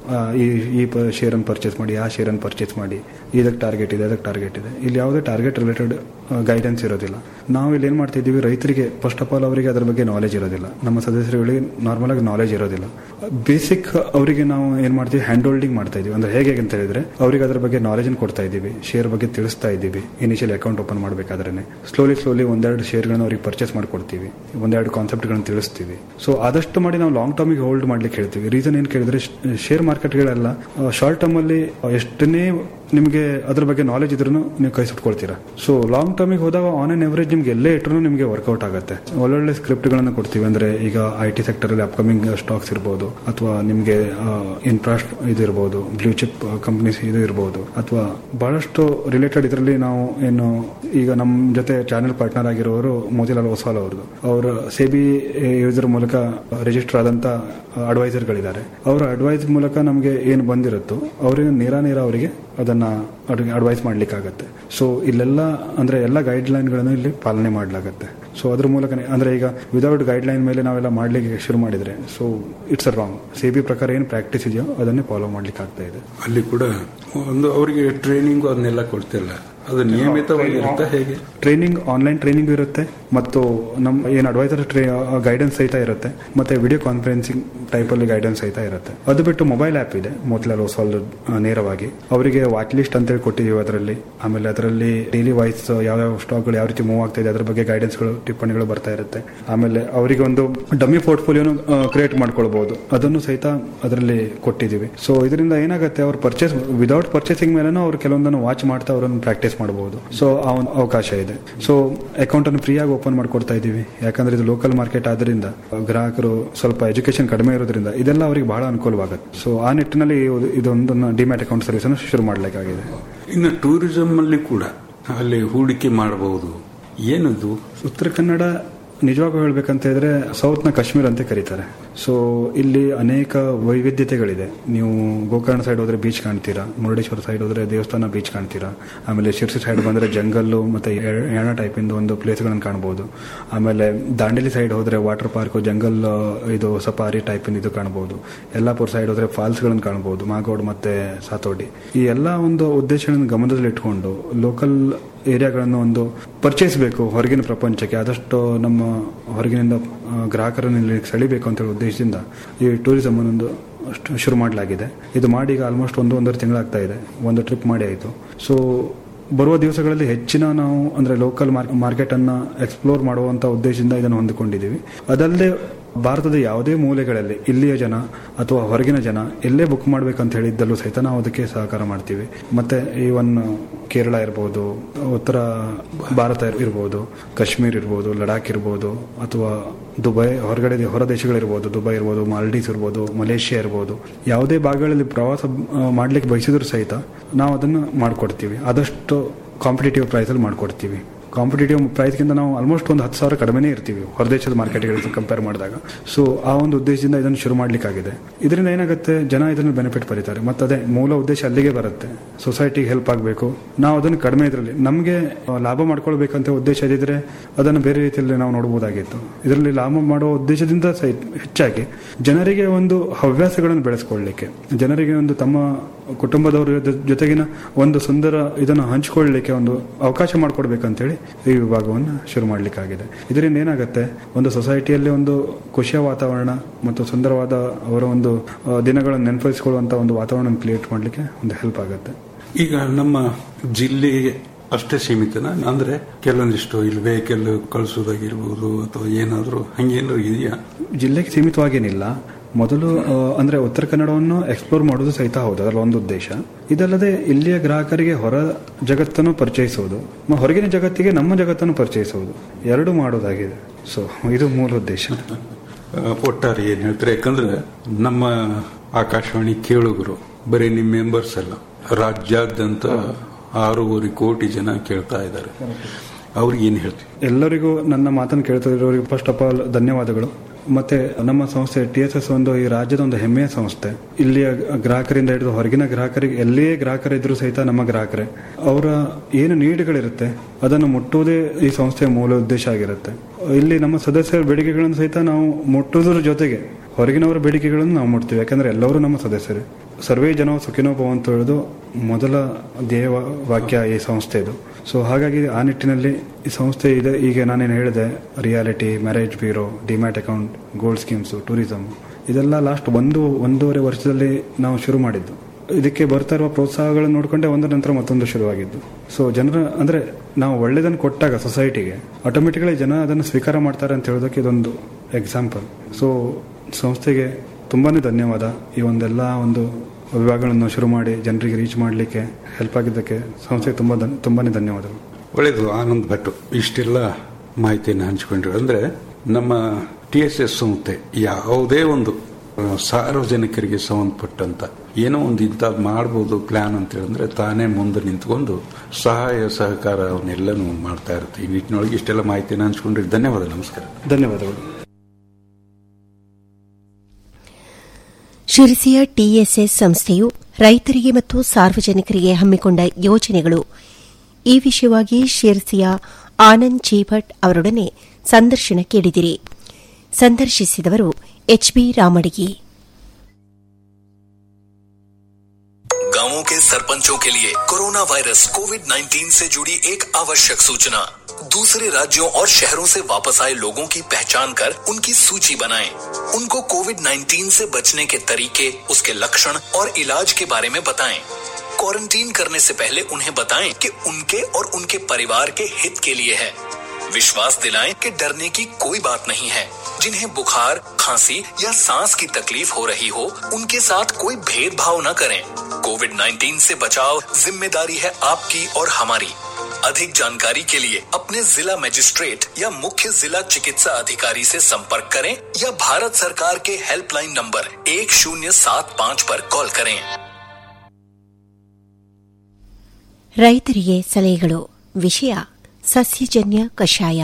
ಆ, ಈ ಈ ಶೇರ್ ಅನ್ನು ಪರ್ಚೇಸ್ ಮಾಡಿ ಆ ಶೇರ್ ಅನ್ನು ಪರ್ಚೇಸ್ ಮಾಡಿ ಇದಕ್ಕೆ ಟಾರ್ಗೆಟ್ ಇದೆ ಅದಕ್ಕೆ ಟಾರ್ಗೆಟ್ ಇದೆ ಇಲ್ಲಿ ಯಾವುದೇ ಟಾರ್ಗೆಟ್ ರಿಲೇಟೆಡ್ ಗೈಡೆನ್ಸ್ ಇರೋದಿಲ್ಲ ನಾವು ಇಲ್ಲಿ ಏನ್ ಮಾಡ್ತಾ ಇದ್ದೀವಿ ರೈತರಿಗೆ ಫಸ್ಟ್ ಆಫ್ ಆಲ್ ಅವರಿಗೆ ಅದರ ಬಗ್ಗೆ ನಾಲೆಜ್ ಇರೋದಿಲ್ಲ ನಮ್ಮ ಸದಸ್ಯರುಗಳಿಗೆ ನಾರ್ಮಲ್ ಆಗಿ ನಾಲೆಜ್ ಇರೋದಿಲ್ಲ ಬೇಸಿಕ್ ಅವರಿಗೆ ನಾವು ಏನ್ ಮಾಡ್ತೀವಿ ಹ್ಯಾಂಡ್ ಹೋಲ್ಡಿಂಗ್ ಮಾಡ್ತಾ ಇದೀವಿ ಅಂದ್ರೆ ಹೇಗೆ ಅಂತ ಹೇಳಿದ್ರೆ ಅವರಿಗೆ ಅದರ ಬಗ್ಗೆ ನಾಲೆಜ್ ಕೊಡ್ತಾ ಇದ್ದೀವಿ ಶೇರ್ ಬಗ್ಗೆ ತಿಳಿಸ್ತಾ ಇದ್ದೀವಿ ಇನಿಷಿಯಲ್ ಅಕೌಂಟ್ ಓಪನ್ ಮಾಡಬೇಕಾದ್ರೆ ಸ್ಲೋಲಿ ಸ್ಲೋಲಿ ಒಂದೆರಡು ಶೇರ್ಗಳನ್ನ ಅವ್ರಿಗೆ ಪರ್ಚೇಸ್ ಮಾಡ್ಕೊಡ್ತೀವಿ ಒಂದೆರಡು ಕಾನ್ಸೆಪ್ಟ್ಗಳನ್ನ ತಿಳಿಸ್ತೀವಿ ಸೊ ಆದಷ್ಟು ಮಾಡಿ ನಾವು ಲಾಂಗ್ ಟರ್ಮಿಗೆ ಹೋಲ್ಡ್ ಮಾಡ್ಲಿಕ್ಕೆ ಹೇಳ್ತೀವಿ ರೀಸನ್ ಏನ್ ಕೇಳಿದ್ರೆ ಶೇರ್ ಮಾರ್ಕೆಟ್ಗಳೆಲ್ಲ ಶಾರ್ಟ್ ಟರ್ಮ್ ಅಲ್ಲಿ ಎಷ್ಟನ್ನೇ ನಿಮಗೆ ಅದ್ರ ಬಗ್ಗೆ ನಾಲೆಜ್ ಇದ್ರೂ ನೀವು ಕೈ ಸುಟ್ಕೊಳ್ತೀರಾ ಸೊ ಲಾಂಗ್ ಟರ್ಮಿಗೆ ಹೋದಾಗ ಆನ್ ಆನ್ ಎವರೇಜ್ ನಿಮ್ಗೆ ಎಲ್ಲೇ ಇಟ್ಟರು ನಿಮಗೆ ವರ್ಕೌಟ್ ಆಗುತ್ತೆ ಒಳ್ಳೊಳ್ಳೆ ಸ್ಕ್ರಿಪ್ಟ್ ಗಳನ್ನ ಕೊಡ್ತೀವಿ ಅಂದ್ರೆ ಈಗ ಐ ಟಿ ಸೆಕ್ಟರ್ ಅಲ್ಲಿ ಅಪ್ಕಮಿಂಗ್ ಸ್ಟಾಕ್ಸ್ ಇರ್ಬೋದು ಅಥವಾ ನಿಮಗೆ ಇನ್ಫ್ರಾಸ್ಟ್ ಇದು ಇರ್ಬೋದು ಬ್ಲೂ ಚಿಪ್ ಕಂಪನೀಸ್ ಇದು ಇರ್ಬೋದು ಅಥವಾ ಬಹಳಷ್ಟು ರಿಲೇಟೆಡ್ ಇದರಲ್ಲಿ ನಾವು ಏನು ಈಗ ನಮ್ಮ ಜೊತೆ ಚಾನೆಲ್ ಪಾರ್ಟ್ನರ್ ಆಗಿರೋರು ಮೋತಿಲಾಲ್ ಒಸಾಲ್ ಅವ್ರದ್ದು ಅವರ ಸೇಬಿ ಯೂಸರ್ ಮೂಲಕ ರಿಜಿಸ್ಟರ್ ಆದಂತ ಅಡ್ವೈಸರ್ಗಳಿದ್ದಾರೆ ಅವರ ಅಡ್ವೈಸ್ ಮೂಲಕ ನಮಗೆ ಏನು ಬಂದಿರುತ್ತೋ ಅವರಿಗೆ ನೇರ ನೇರ ಅವರಿಗೆ ಅದನ್ನ ಅಡ್ವೈಸ್ ಮಾಡ್ಲಿಕ್ಕಾಗತ್ತೆ ಸೊ ಇಲ್ಲೆಲ್ಲ ಅಂದ್ರೆ ಎಲ್ಲ ಗೈಡ್ ಲೈನ್ಗಳನ್ನು ಇಲ್ಲಿ ಪಾಲನೆ ಮಾಡಲಾಗತ್ತೆ ಸೊ ಅದ್ರ ಮೂಲಕನೇ ಅಂದ್ರೆ ಈಗ ವಿದೌಟ್ ಗೈಡ್ ಲೈನ್ ಮೇಲೆ ನಾವೆಲ್ಲ ಮಾಡ್ಲಿಕ್ಕೆ ಶುರು ಮಾಡಿದ್ರೆ so it's a wrong SEBI ಪ್ರಕಾರ ಏನು ಪ್ರಾಕ್ಟೀಸ್ ಇದೆಯೋ ಅದನ್ನೇ ಫಾಲೋ ಮಾಡ್ಲಿಕ್ಕೆ ಆಗ್ತಾ ಇದೆ ಅಲ್ಲಿ ಕೂಡ ಒಂದು ಅವರಿಗೆ ಟ್ರೈನಿಂಗು ಅದನ್ನೆಲ್ಲ ಕೊಡ್ತಿಲ್ಲ ಅದು ನಿಯಮಿತವಾಗಿರುತ್ತೆ ಹೇಗೆ ಟ್ರೈನಿಂಗ್ ಆನ್ಲೈನ್ ಟ್ರೈನಿಂಗ್ ಇರುತ್ತೆ ಮತ್ತು ನಮ್ಮ ಏನು ಅಡ್ವೈಸರ್ ಗೈಡೆನ್ಸ್ ಸಹಿತ ಇರುತ್ತೆ ಮತ್ತೆ ವಿಡಿಯೋ ಕಾನ್ಫರೆನ್ಸಿಂಗ್ ಟೈಪ್ ಅಲ್ಲಿ ಗೈಡೆನ್ಸ್ ಸಹಿತ ಇರುತ್ತೆ ಅದು ಬಿಟ್ಟು ಮೊಬೈಲ್ ಆಪ್ ಇದೆ ಮೋತಿಲಾಲ್ ಓಸಾಲ್ ನೇರವಾಗಿ ಅವರಿಗೆ ವಾಚ್ ಲಿಸ್ಟ್ ಅಂತೇಳಿ ಕೊಟ್ಟಿದ್ದೀವಿ ಅದರಲ್ಲಿ ಆಮೇಲೆ ಅದರಲ್ಲಿ ಡೈಲಿ ವೈಸ್ ಯಾವ್ಯಾವ ಸ್ಟಾಕ್ಗಳು ಯಾವ ರೀತಿ ಮೂವ್ ಆಗ್ತಾ ಇದೆ ಅದ್ರ ಬಗ್ಗೆ ಗೈಡೆನ್ಸ್ಗಳು ಟಿಪ್ಪಣಿಗಳು ಬರ್ತಾ ಇರುತ್ತೆ ಆಮೇಲೆ ಅವರಿಗೆ ಒಂದು ಡಮ್ಮಿ ಪೋರ್ಟ್ಫೋಲಿಯೋನು ಕ್ರಿಯೇಟ್ ಮಾಡ್ಕೊಳ್ಬಹುದು ಅದನ್ನು ಸಹಿತ ಅದರಲ್ಲಿ ಕೊಟ್ಟಿದ್ದೀವಿ ಸೊ ಇದರಿಂದ ಏನಾಗುತ್ತೆ ಅವ್ರು ಪರ್ಚೇಸ್ ವಿದೌಟ್ ಪರ್ಚೇಸಿಂಗ್ ಮೇಲೆ ಅವ್ರು ಕೆಲವೊಂದನ್ನು ವಾಚ್ ಮಾಡ್ತಾ ಅವರನ್ನು ಪ್ರಾಕ್ಟೀಸ್ ಮಾಡಬಹುದು ಸೊ ಆ ಒಂದು ಅವಕಾಶ ಇದೆ ಸೊ ಅಕೌಂಟ್ ಅನ್ನು ಫ್ರೀಯಾಗಿ ಓಪನ್ ಮಾಡ್ಕೊಡ್ತಾ ಇದ್ದೀವಿ ಯಾಕಂದ್ರೆ ಇದು ಲೋಕಲ್ ಮಾರ್ಕೆಟ್ ಆದ್ರಿಂದ ಗ್ರಾಹಕರು ಸ್ವಲ್ಪ ಎಜುಕೇಶನ್ ಕಡಿಮೆ ಇರೋದ್ರಿಂದ ಇದೆಲ್ಲ ಅವರಿಗೆ ಬಹಳ ಅನುಕೂಲವಾಗುತ್ತೆ ಸೊ ಆ ನಿಟ್ಟಿನಲ್ಲಿ ಇದು- ಇದೊಂದನ್ನು ಡಿಮ್ಯಾಟ್ ಅಕೌಂಟ್ ಸರ್ವಿಸ್ ಅನ್ನು ಶುರು ಮಾಡಲಿಕ್ಕಾಗಿದೆ ಇನ್ನು ಟೂರಿಸಂ ಅಲ್ಲಿ ಕೂಡ ಅಲ್ಲಿ ಹೂಡಿಕೆ ಮಾಡಬಹುದು ಏನದು ಉತ್ತರ ಕನ್ನಡ ನಿಜವಾಗೂ ಹೇಳ್ಬೇಕಂತ ಹೇಳಿದ್ರೆ ಸೌತ್ನ ಕಾಶ್ಮೀರ್ ಅಂತ ಕರೀತಾರೆ ಸೊ ಇಲ್ಲಿ ಅನೇಕ ವೈವಿಧ್ಯತೆಗಳಿದೆ ನೀವು ಗೋಕರ್ಣ ಸೈಡ್ ಹೋದ್ರೆ ಬೀಚ್ ಕಾಣ್ತೀರಾ ಮುರುಡೇಶ್ವರ ಸೈಡ್ ಹೋದ್ರೆ ದೇವಸ್ಥಾನ ಬೀಚ್ ಕಾಣ್ತೀರಾ ಆಮೇಲೆ ಶಿರ್ಸಿ ಸೈಡ್ ಬಂದ್ರೆ ಜಂಗಲ್ಲು ಮತ್ತೆ ಎ- ಯಾಣ ಟೈಪ್ ಇಂದ ಒಂದು ಪ್ಲೇಸ್ಗಳನ್ನು ಕಾಣಬಹುದು ಆಮೇಲೆ ದಾಂಡೇಲಿ ಸೈಡ್ ಹೋದ್ರೆ ವಾಟರ್ ಪಾರ್ಕ್ ಜಂಗಲ್ ಆ, ಇದು ಸಫಾರಿ ಟೈಪ್ ಇದು ಕಾಣಬಹುದು ಯಲ್ಲಾಪುರ ಸೈಡ್ ಹೋದ್ರೆ ಫಾಲ್ಸ್ ಗಳನ್ನು ಕಾಣಬಹುದು ಮಾಗೋಡ್ ಮತ್ತೆ ಸಾತೋಡಿ ಈ ಎಲ್ಲ ಒಂದು ಉದ್ದೇಶಗಳನ್ನು ಗಮನದಲ್ಲಿ ಇಟ್ಕೊಂಡು ಲೋಕಲ್ ಏರಿಯಾಗಳನ್ನು ಒಂದು ಪರ್ಚೇಸ್ ಬೇಕು ಹೊರಗಿನ ಪ್ರಪಂಚಕ್ಕೆ ಆದಷ್ಟು ನಮ್ಮ ಹೊರಗಿನಿಂದ ಆ, ಗ್ರಾಹಕರನ್ನು ಇಲ್ಲಿ ಸೆಳಿಬೇಕು ಅಂತ ಹೇಳಿ ಉದ್ದೇಶದಿಂದ ಈ ಟೂರಿಸಂ ಅನ್ನೊಂದು ಅಷ್ಟು ಶುರು ಮಾಡಲಾಗಿದೆ ಇದು ಮಾಡಿ ಈಗ ಆಲ್ಮೋಸ್ಟ್ ಒಂದು ಒಂದೂವರೆ ತಿಂಗಳಾಗ್ತಾ ಇದೆ ಒಂದು ಟ್ರಿಪ್ ಮಾಡಿ ಆಯಿತು ಸೊ ಬರುವ ದಿವಸಗಳಲ್ಲಿ ಹೆಚ್ಚಿನ ನಾವು ಅಂದ್ರೆ ಲೋಕಲ್ ಮಾರ್ಕೆಟ್ ಅನ್ನ ಎಕ್ಸ್ಪ್ಲೋರ್ ಮಾಡುವಂತ ಉದ್ದೇಶದಿಂದ ಇದನ್ನು ಹೊಂದಿಕೊಂಡಿದ್ದೀವಿ ಅದಲ್ಲದೆ ಭಾರತದ ಯಾವುದೇ ಮೂಲೆಗಳಲ್ಲಿ ಇಲ್ಲಿಯ ಜನ ಅಥವಾ ಹೊರಗಿನ ಜನ ಎಲ್ಲೇ ಬುಕ್ ಮಾಡ್ಬೇಕಂತ ಹೇಳಿದ್ದಲ್ಲೂ ಸಹಿತ ನಾವು ಅದಕ್ಕೆ ಸಹಕಾರ ಮಾಡ್ತೀವಿ ಮತ್ತೆ ಈವನ್ ಕೇರಳ ಇರ್ಬೋದು ಉತ್ತರ ಭಾರತ ಇರ್ಬೋದು ಕಾಶ್ಮೀರ್ ಇರ್ಬೋದು ಲಡಾಖ್ ಇರ್ಬೋದು ಅಥವಾ ದುಬೈ ಹೊರಗಡೆ ಹೊರ ದೇಶಗಳಿರ್ಬೋದು ದುಬೈ ಇರ್ಬೋದು ಮಾಲ್ಡೀವ್ಸ್ ಇರ್ಬೋದು ಮಲೇಷ್ಯಾ ಇರ್ಬೋದು ಯಾವುದೇ ಭಾಗಗಳಲ್ಲಿ ಪ್ರವಾಸ ಆ, ಮಾಡ್ಲಿಕ್ಕೆ ಬಯಸಿದ್ರು ಸಹಿತ ನಾವು ಅದನ್ನು ಮಾಡ್ಕೊಡ್ತೀವಿ ಆದಷ್ಟು ಕಾಂಪಿಟೇಟಿವ್ ಪ್ರೈಸಲ್ಲಿ ಮಾಡ್ಕೊಡ್ತೀವಿ ಕಾಂಪಿಟೇಟಿವ್ ಪ್ರೈಸ್ಗಿಂತ ನಾವು ಆಲ್ಮೋಸ್ಟ್ ಒಂದು ಹತ್ತು ಸಾವಿರ ಕಡಿಮೆನೇ ಇರ್ತೀವಿ ಹೊರದೇಶದ ಮಾರ್ಕೆಟ್ಗಳಿಗೆ ಕಂಪೇರ್ ಮಾಡಿದಾಗ ಸೊ ಆ ಒಂದು ಉದ್ದೇಶದಿಂದ ಇದನ್ನು ಶುರು ಮಾಡಲಿಕ್ಕಾಗಿದೆ ಇದರಿಂದ ಏನಾಗುತ್ತೆ ಜನ ಇದನ್ನು ಬೆನಿಫಿಟ್ ಪಡಿತಾರೆ ಮತ್ತೆ ಅದೇ ಮೂಲ ಉದ್ದೇಶ ಅಲ್ಲಿಗೆ ಬರುತ್ತೆ ಸೊಸೈಟಿಗೆ ಹೆಲ್ಪ್ ಆಗಬೇಕು ನಾವು ಅದನ್ನು ಕಡಿಮೆ ಇದರಲ್ಲಿ ನಮಗೆ ಲಾಭ ಮಾಡ್ಕೊಳ್ಬೇಕಂತ ಉದ್ದೇಶ ಇದ್ದಿದ್ರೆ ಅದನ್ನು ಬೇರೆ ರೀತಿಯಲ್ಲಿ ನಾವು ನೋಡಬಹುದಾಗಿತ್ತು ಇದರಲ್ಲಿ ಲಾಭ ಮಾಡುವ ಉದ್ದೇಶದಿಂದ ಸಹಿತ ಹೆಚ್ಚಾಗಿ ಜನರಿಗೆ ಒಂದು ಹವ್ಯಾಸಗಳನ್ನು ಬೆಳೆಸ್ಕೊಳ್ಳಿಕ್ಕೆ ಜನರಿಗೆ ಒಂದು ತಮ್ಮ ಕುಟುಂಬದವರ ಜೊ- ಜೊತೆಗಿನ ಒಂದು ಸುಂದರ ಇದನ್ನು ಹಂಚಿಕೊಳ್ಳಲಿಕ್ಕೆ ಒಂದು ಅವಕಾಶ ಮಾಡಿಕೊಡ್ಬೇಕಂತೇಳಿ ಈ ವಿಭಾಗವನ್ನು ಶುರು ಮಾಡಲಿಕ್ಕಾಗಿದೆ ಇದರಿಂದ ಏನಾಗುತ್ತೆ ಒಂದು ಸೊಸೈಟಿಯಲ್ಲಿ ಒಂದು ಖುಷಿಯ ವಾತಾವರಣ ಮತ್ತು ಸುಂದರವಾದ ಅವರ ಒಂದು ಆ, ದಿನಗಳನ್ನು ನೆನಪಿಸಿಕೊಳ್ಳುವಂತ ಒಂದು ವಾತಾವರಣ ಕ್ರಿಯೇಟ್ ಮಾಡಲಿಕ್ಕೆ ಒಂದು ಹೆಲ್ಪ್ ಆಗುತ್ತೆ ಈಗ ನಮ್ಮ ಜಿಲ್ಲೆಗೆ ಅಷ್ಟೇ ಸೀಮಿತನ ಅಂದ್ರೆ ಕೆಲವೊಂದಿಷ್ಟು ಇಲ್ಲಿ ವೆಹಿಕಲ್ ಕಳಿಸೋದಾಗಿರ್ಬೋದು ಅಥವಾ ಏನಾದರೂ ಹಂಗೇನಾದ್ರು ಇದೆಯಾ ಜಿಲ್ಲೆಗೆ ಸೀಮಿತವಾಗೇನಿಲ್ಲ ಮೊದಲು ಆ, ಅಂದ್ರೆ ಉತ್ತರ ಕನ್ನಡವನ್ನು ಎಕ್ಸ್ಪ್ಲೋರ್ ಮಾಡೋದು ಸಹಿತ ಹೌದು ಅದರ ಒಂದು ಉದ್ದೇಶ ಇದಲ್ಲದೆ ಇಲ್ಲಿಯ ಗ್ರಾಹಕರಿಗೆ ಹೊರ ಜಗತ್ತನ್ನು ಪರಿಚಯಿಸುವುದು ಮ- ಹೊರಗಿನ ಜಗತ್ತಿಗೆ ನಮ್ಮ ಜಗತ್ತನ್ನು ಪರಿಚಯಿಸುವುದು ಎರಡು ಮಾಡೋದಾಗಿದೆ ಸೊ ಇದು ಮೂಲ ಉದ್ದೇಶ ಆ, ಒಟ್ಟಾರೆ ಏನ್ ಹೇಳ್ತಾರೆ ಯಾಕಂದ್ರೆ ನಮ್ಮ ಆಕಾಶವಾಣಿ ಕೇಳುಗರು ಬರೀ ನಿಮ್ಮ ಮೆಂಬರ್ಸ್ ಅಲ್ಲ ರಾಜ್ಯಾದ್ಯಂತ ಆರೂವರೆ ಕೋಟಿ ಜನ ಕೇಳ್ತಾ ಇದ್ದಾರೆ ಅವ್ರಿಗೆ ಏನ್ ಹೇಳ್ತೀವಿ ಎಲ್ಲರಿಗೂ ನನ್ನ ಮಾತನ್ನು ಕೇಳ್ತಿರೋರಿಗೆ ಫಸ್ಟ್ ಆಫ್ ಆಲ್ ಧನ್ಯವಾದಗಳು ಮತ್ತೆ ನಮ್ಮ ಸಂಸ್ಥೆ ಟಿ ಎಸ್ ಎಸ್ ಒಂದು ಈ ರಾಜ್ಯದ ಒಂದು ಹೆಮ್ಮೆಯ ಸಂಸ್ಥೆ ಇಲ್ಲಿಯ ಗ್ರಾಹಕರಿಂದ ಹಿಡಿದು ಹೊರಗಿನ ಗ್ರಾಹಕರಿಗೆ ಎಲ್ಲೇ ಗ್ರಾಹಕರಿದ್ರು ಸಹಿತ ನಮ್ಮ ಗ್ರಾಹಕರೇ ಅವರ ಏನು ನೀಡುಗಳಿರುತ್ತೆ ಅದನ್ನು ಮುಟ್ಟುವುದೇ ಈ ಸಂಸ್ಥೆಯ ಮೂಲ ಉದ್ದೇಶ ಆಗಿರುತ್ತೆ ಇಲ್ಲಿ ನಮ್ಮ ಸದಸ್ಯರ ಬೇಡಿಕೆಗಳನ್ನು ಸಹಿತ ನಾವು ಮುಟ್ಟುವುದರ ಜೊತೆಗೆ ಹೊರಗಿನವರ ಬೇಡಿಕೆಗಳನ್ನು ನಾವು ಮುಟ್ತೀವಿ ಯಾಕಂದ್ರೆ ಎಲ್ಲರೂ ನಮ್ಮ ಸದಸ್ಯರೇ ಸರ್ವೇ ಜನ ಸುಖಿನೋ ಭವಂತು ಹೇಳೋದು ಮೊದಲ ಧ್ಯೇಯ ವಾಕ್ಯ ಈ ಸಂಸ್ಥೆದು ಸೊ ಹಾಗಾಗಿ ಆ ನಿಟ್ಟಿನಲ್ಲಿ ಈ ಸಂಸ್ಥೆ ಇದೆ ಈಗ ನಾನೇನು ಹೇಳಿದೆ reality marriage bureau demat account gold schemes tourism ಇದೆಲ್ಲ ಲಾಸ್ಟ್ ಒಂದು ಒಂದೂವರೆ ವರ್ಷದಲ್ಲಿ ನಾವು ಶುರು ಮಾಡಿದ್ದು ಇದಕ್ಕೆ ಬರ್ತಾ ಇರುವ ಪ್ರೋತ್ಸಾಹಗಳನ್ನು ನೋಡಿಕೊಂಡೆ ಒಂದರ ನಂತರ ಮತ್ತೊಂದು ಶುರುವಾಗಿದ್ದು ಸೊ ಜನರ ಅಂದ್ರೆ ನಾವು ಒಳ್ಳೆದನ್ನು ಕೊಟ್ಟಾಗ ಸೊಸೈಟಿಗೆ ಆಟೋಮೆಟಿಕಲಿ ಜನ ಅದನ್ನು ಸ್ವೀಕಾರ ಮಾಡ್ತಾರೆ ಅಂತ ಹೇಳೋದಕ್ಕೆ ಇದೊಂದು ಎಕ್ಸಾಂಪಲ್ ಸೊ ಸಂಸ್ಥೆಗೆ ತುಂಬಾನೇ ಧನ್ಯವಾದ ಈ ಒಂದೆಲ್ಲ ಒಂದು ವಿಭಾಗಗಳನ್ನು ಶುರು ಮಾಡಿ ಜನರಿಗೆ ರೀಚ್ ಮಾಡಲಿಕ್ಕೆ ಹೆಲ್ಪ್ ಆಗಿದ್ದಕ್ಕೆ ಸಂಸ್ಥೆಗೆ ತುಂಬಾ ಧನ್- ತುಂಬಾನೇ ಧನ್ಯವಾದಗಳು ಒಳ್ಳೆಯದು ಆನಂದ್ ಭಟ್ ಇಷ್ಟೆಲ್ಲ ಮಾಹಿತಿಯನ್ನು ಹಂಚಿಕೊಂಡ್ರು ಅಂದ್ರೆ ನಮ್ಮ ಟಿ ಎಸ್ ಎಸ್ ಸಂಸ್ಥೆ ಯಾವುದೇ ಒಂದು ಆ, ಸಾರ್ವಜನಿಕರಿಗೆ ಸಂಬಂಧಪಟ್ಟಂತ ಏನೋ ಒಂದು ಇಂಥದ್ದು ಮಾಡ್ಬೋದು ಪ್ಲಾನ್ ಅಂತ ಹೇಳಿದ್ರೆ ತಾನೇ ಮುಂದೆ ನಿಂತ್ಕೊಂಡು ಸಹಾಯ ಸಹಕಾರ ಅವನ್ನೆಲ್ಲನೂ ಮಾಡ್ತಾ ಇರುತ್ತೆ ಈ ನಿಟ್ಟಿನೊಳಗೆ ಇಷ್ಟೆಲ್ಲ ಮಾಹಿತಿಯನ್ನು ಹಂಚ್ಕೊಂಡ್ರೆ ಧನ್ಯವಾದ ನಮಸ್ಕಾರ ಧನ್ಯವಾದಗಳು ಶಿರಸಿಯ ಟಿಎಸ್ಎಸ್ ಸಂಸ್ಥೆಯು ರೈತರಿಗೆ ಮತ್ತು ಸಾರ್ವಜನಿಕರಿಗೆ ಹಮ್ಮಿಕೊಂಡ ಯೋಜನೆಗಳು ಈ ವಿಷಯವಾಗಿ ಶಿರಸಿಯ ಆನಂದ್ ಜಿ ಭಟ್ ಅವರೊಡನೆ ಸಂದರ್ಶನ ಕೇಳಿದಿರಿ ಸಂದರ್ಶಿಸಿದವರು ಎಚ್ಬಿ ರಾಮಡಿಗಿ गांवों के सरपंचों के लिए कोरोना वायरस कोविड 19 से जुड़ी एक आवश्यक सूचना दूसरे राज्यों और शहरों से वापस आए लोगों की पहचान कर उनकी सूची बनाएं। उनको कोविड 19 से बचने के तरीके उसके लक्षण और इलाज के बारे में बताएं। क्वारंटीन करने से पहले उन्हें बताएं कि उनके और उनके परिवार के हित के लिए है विश्वास दिलाएं कि डरने की कोई बात नहीं है जिन्हें बुखार खांसी या सांस की तकलीफ हो रही हो उनके साथ कोई भेदभाव न करें कोविड 19 से बचाव जिम्मेदारी है आपकी और हमारी अधिक जानकारी के लिए अपने जिला मजिस्ट्रेट या मुख्य जिला चिकित्सा अधिकारी से संपर्क करें या भारत सरकार के हेल्पलाइन नंबर एक शून्य सात पाँच पर कॉल करें ರೈತರಿಗೆ ಸಲಹೆಗಳು ವಿಷಯ ಸಸ್ಯಜನ್ಯ ಕಷಾಯ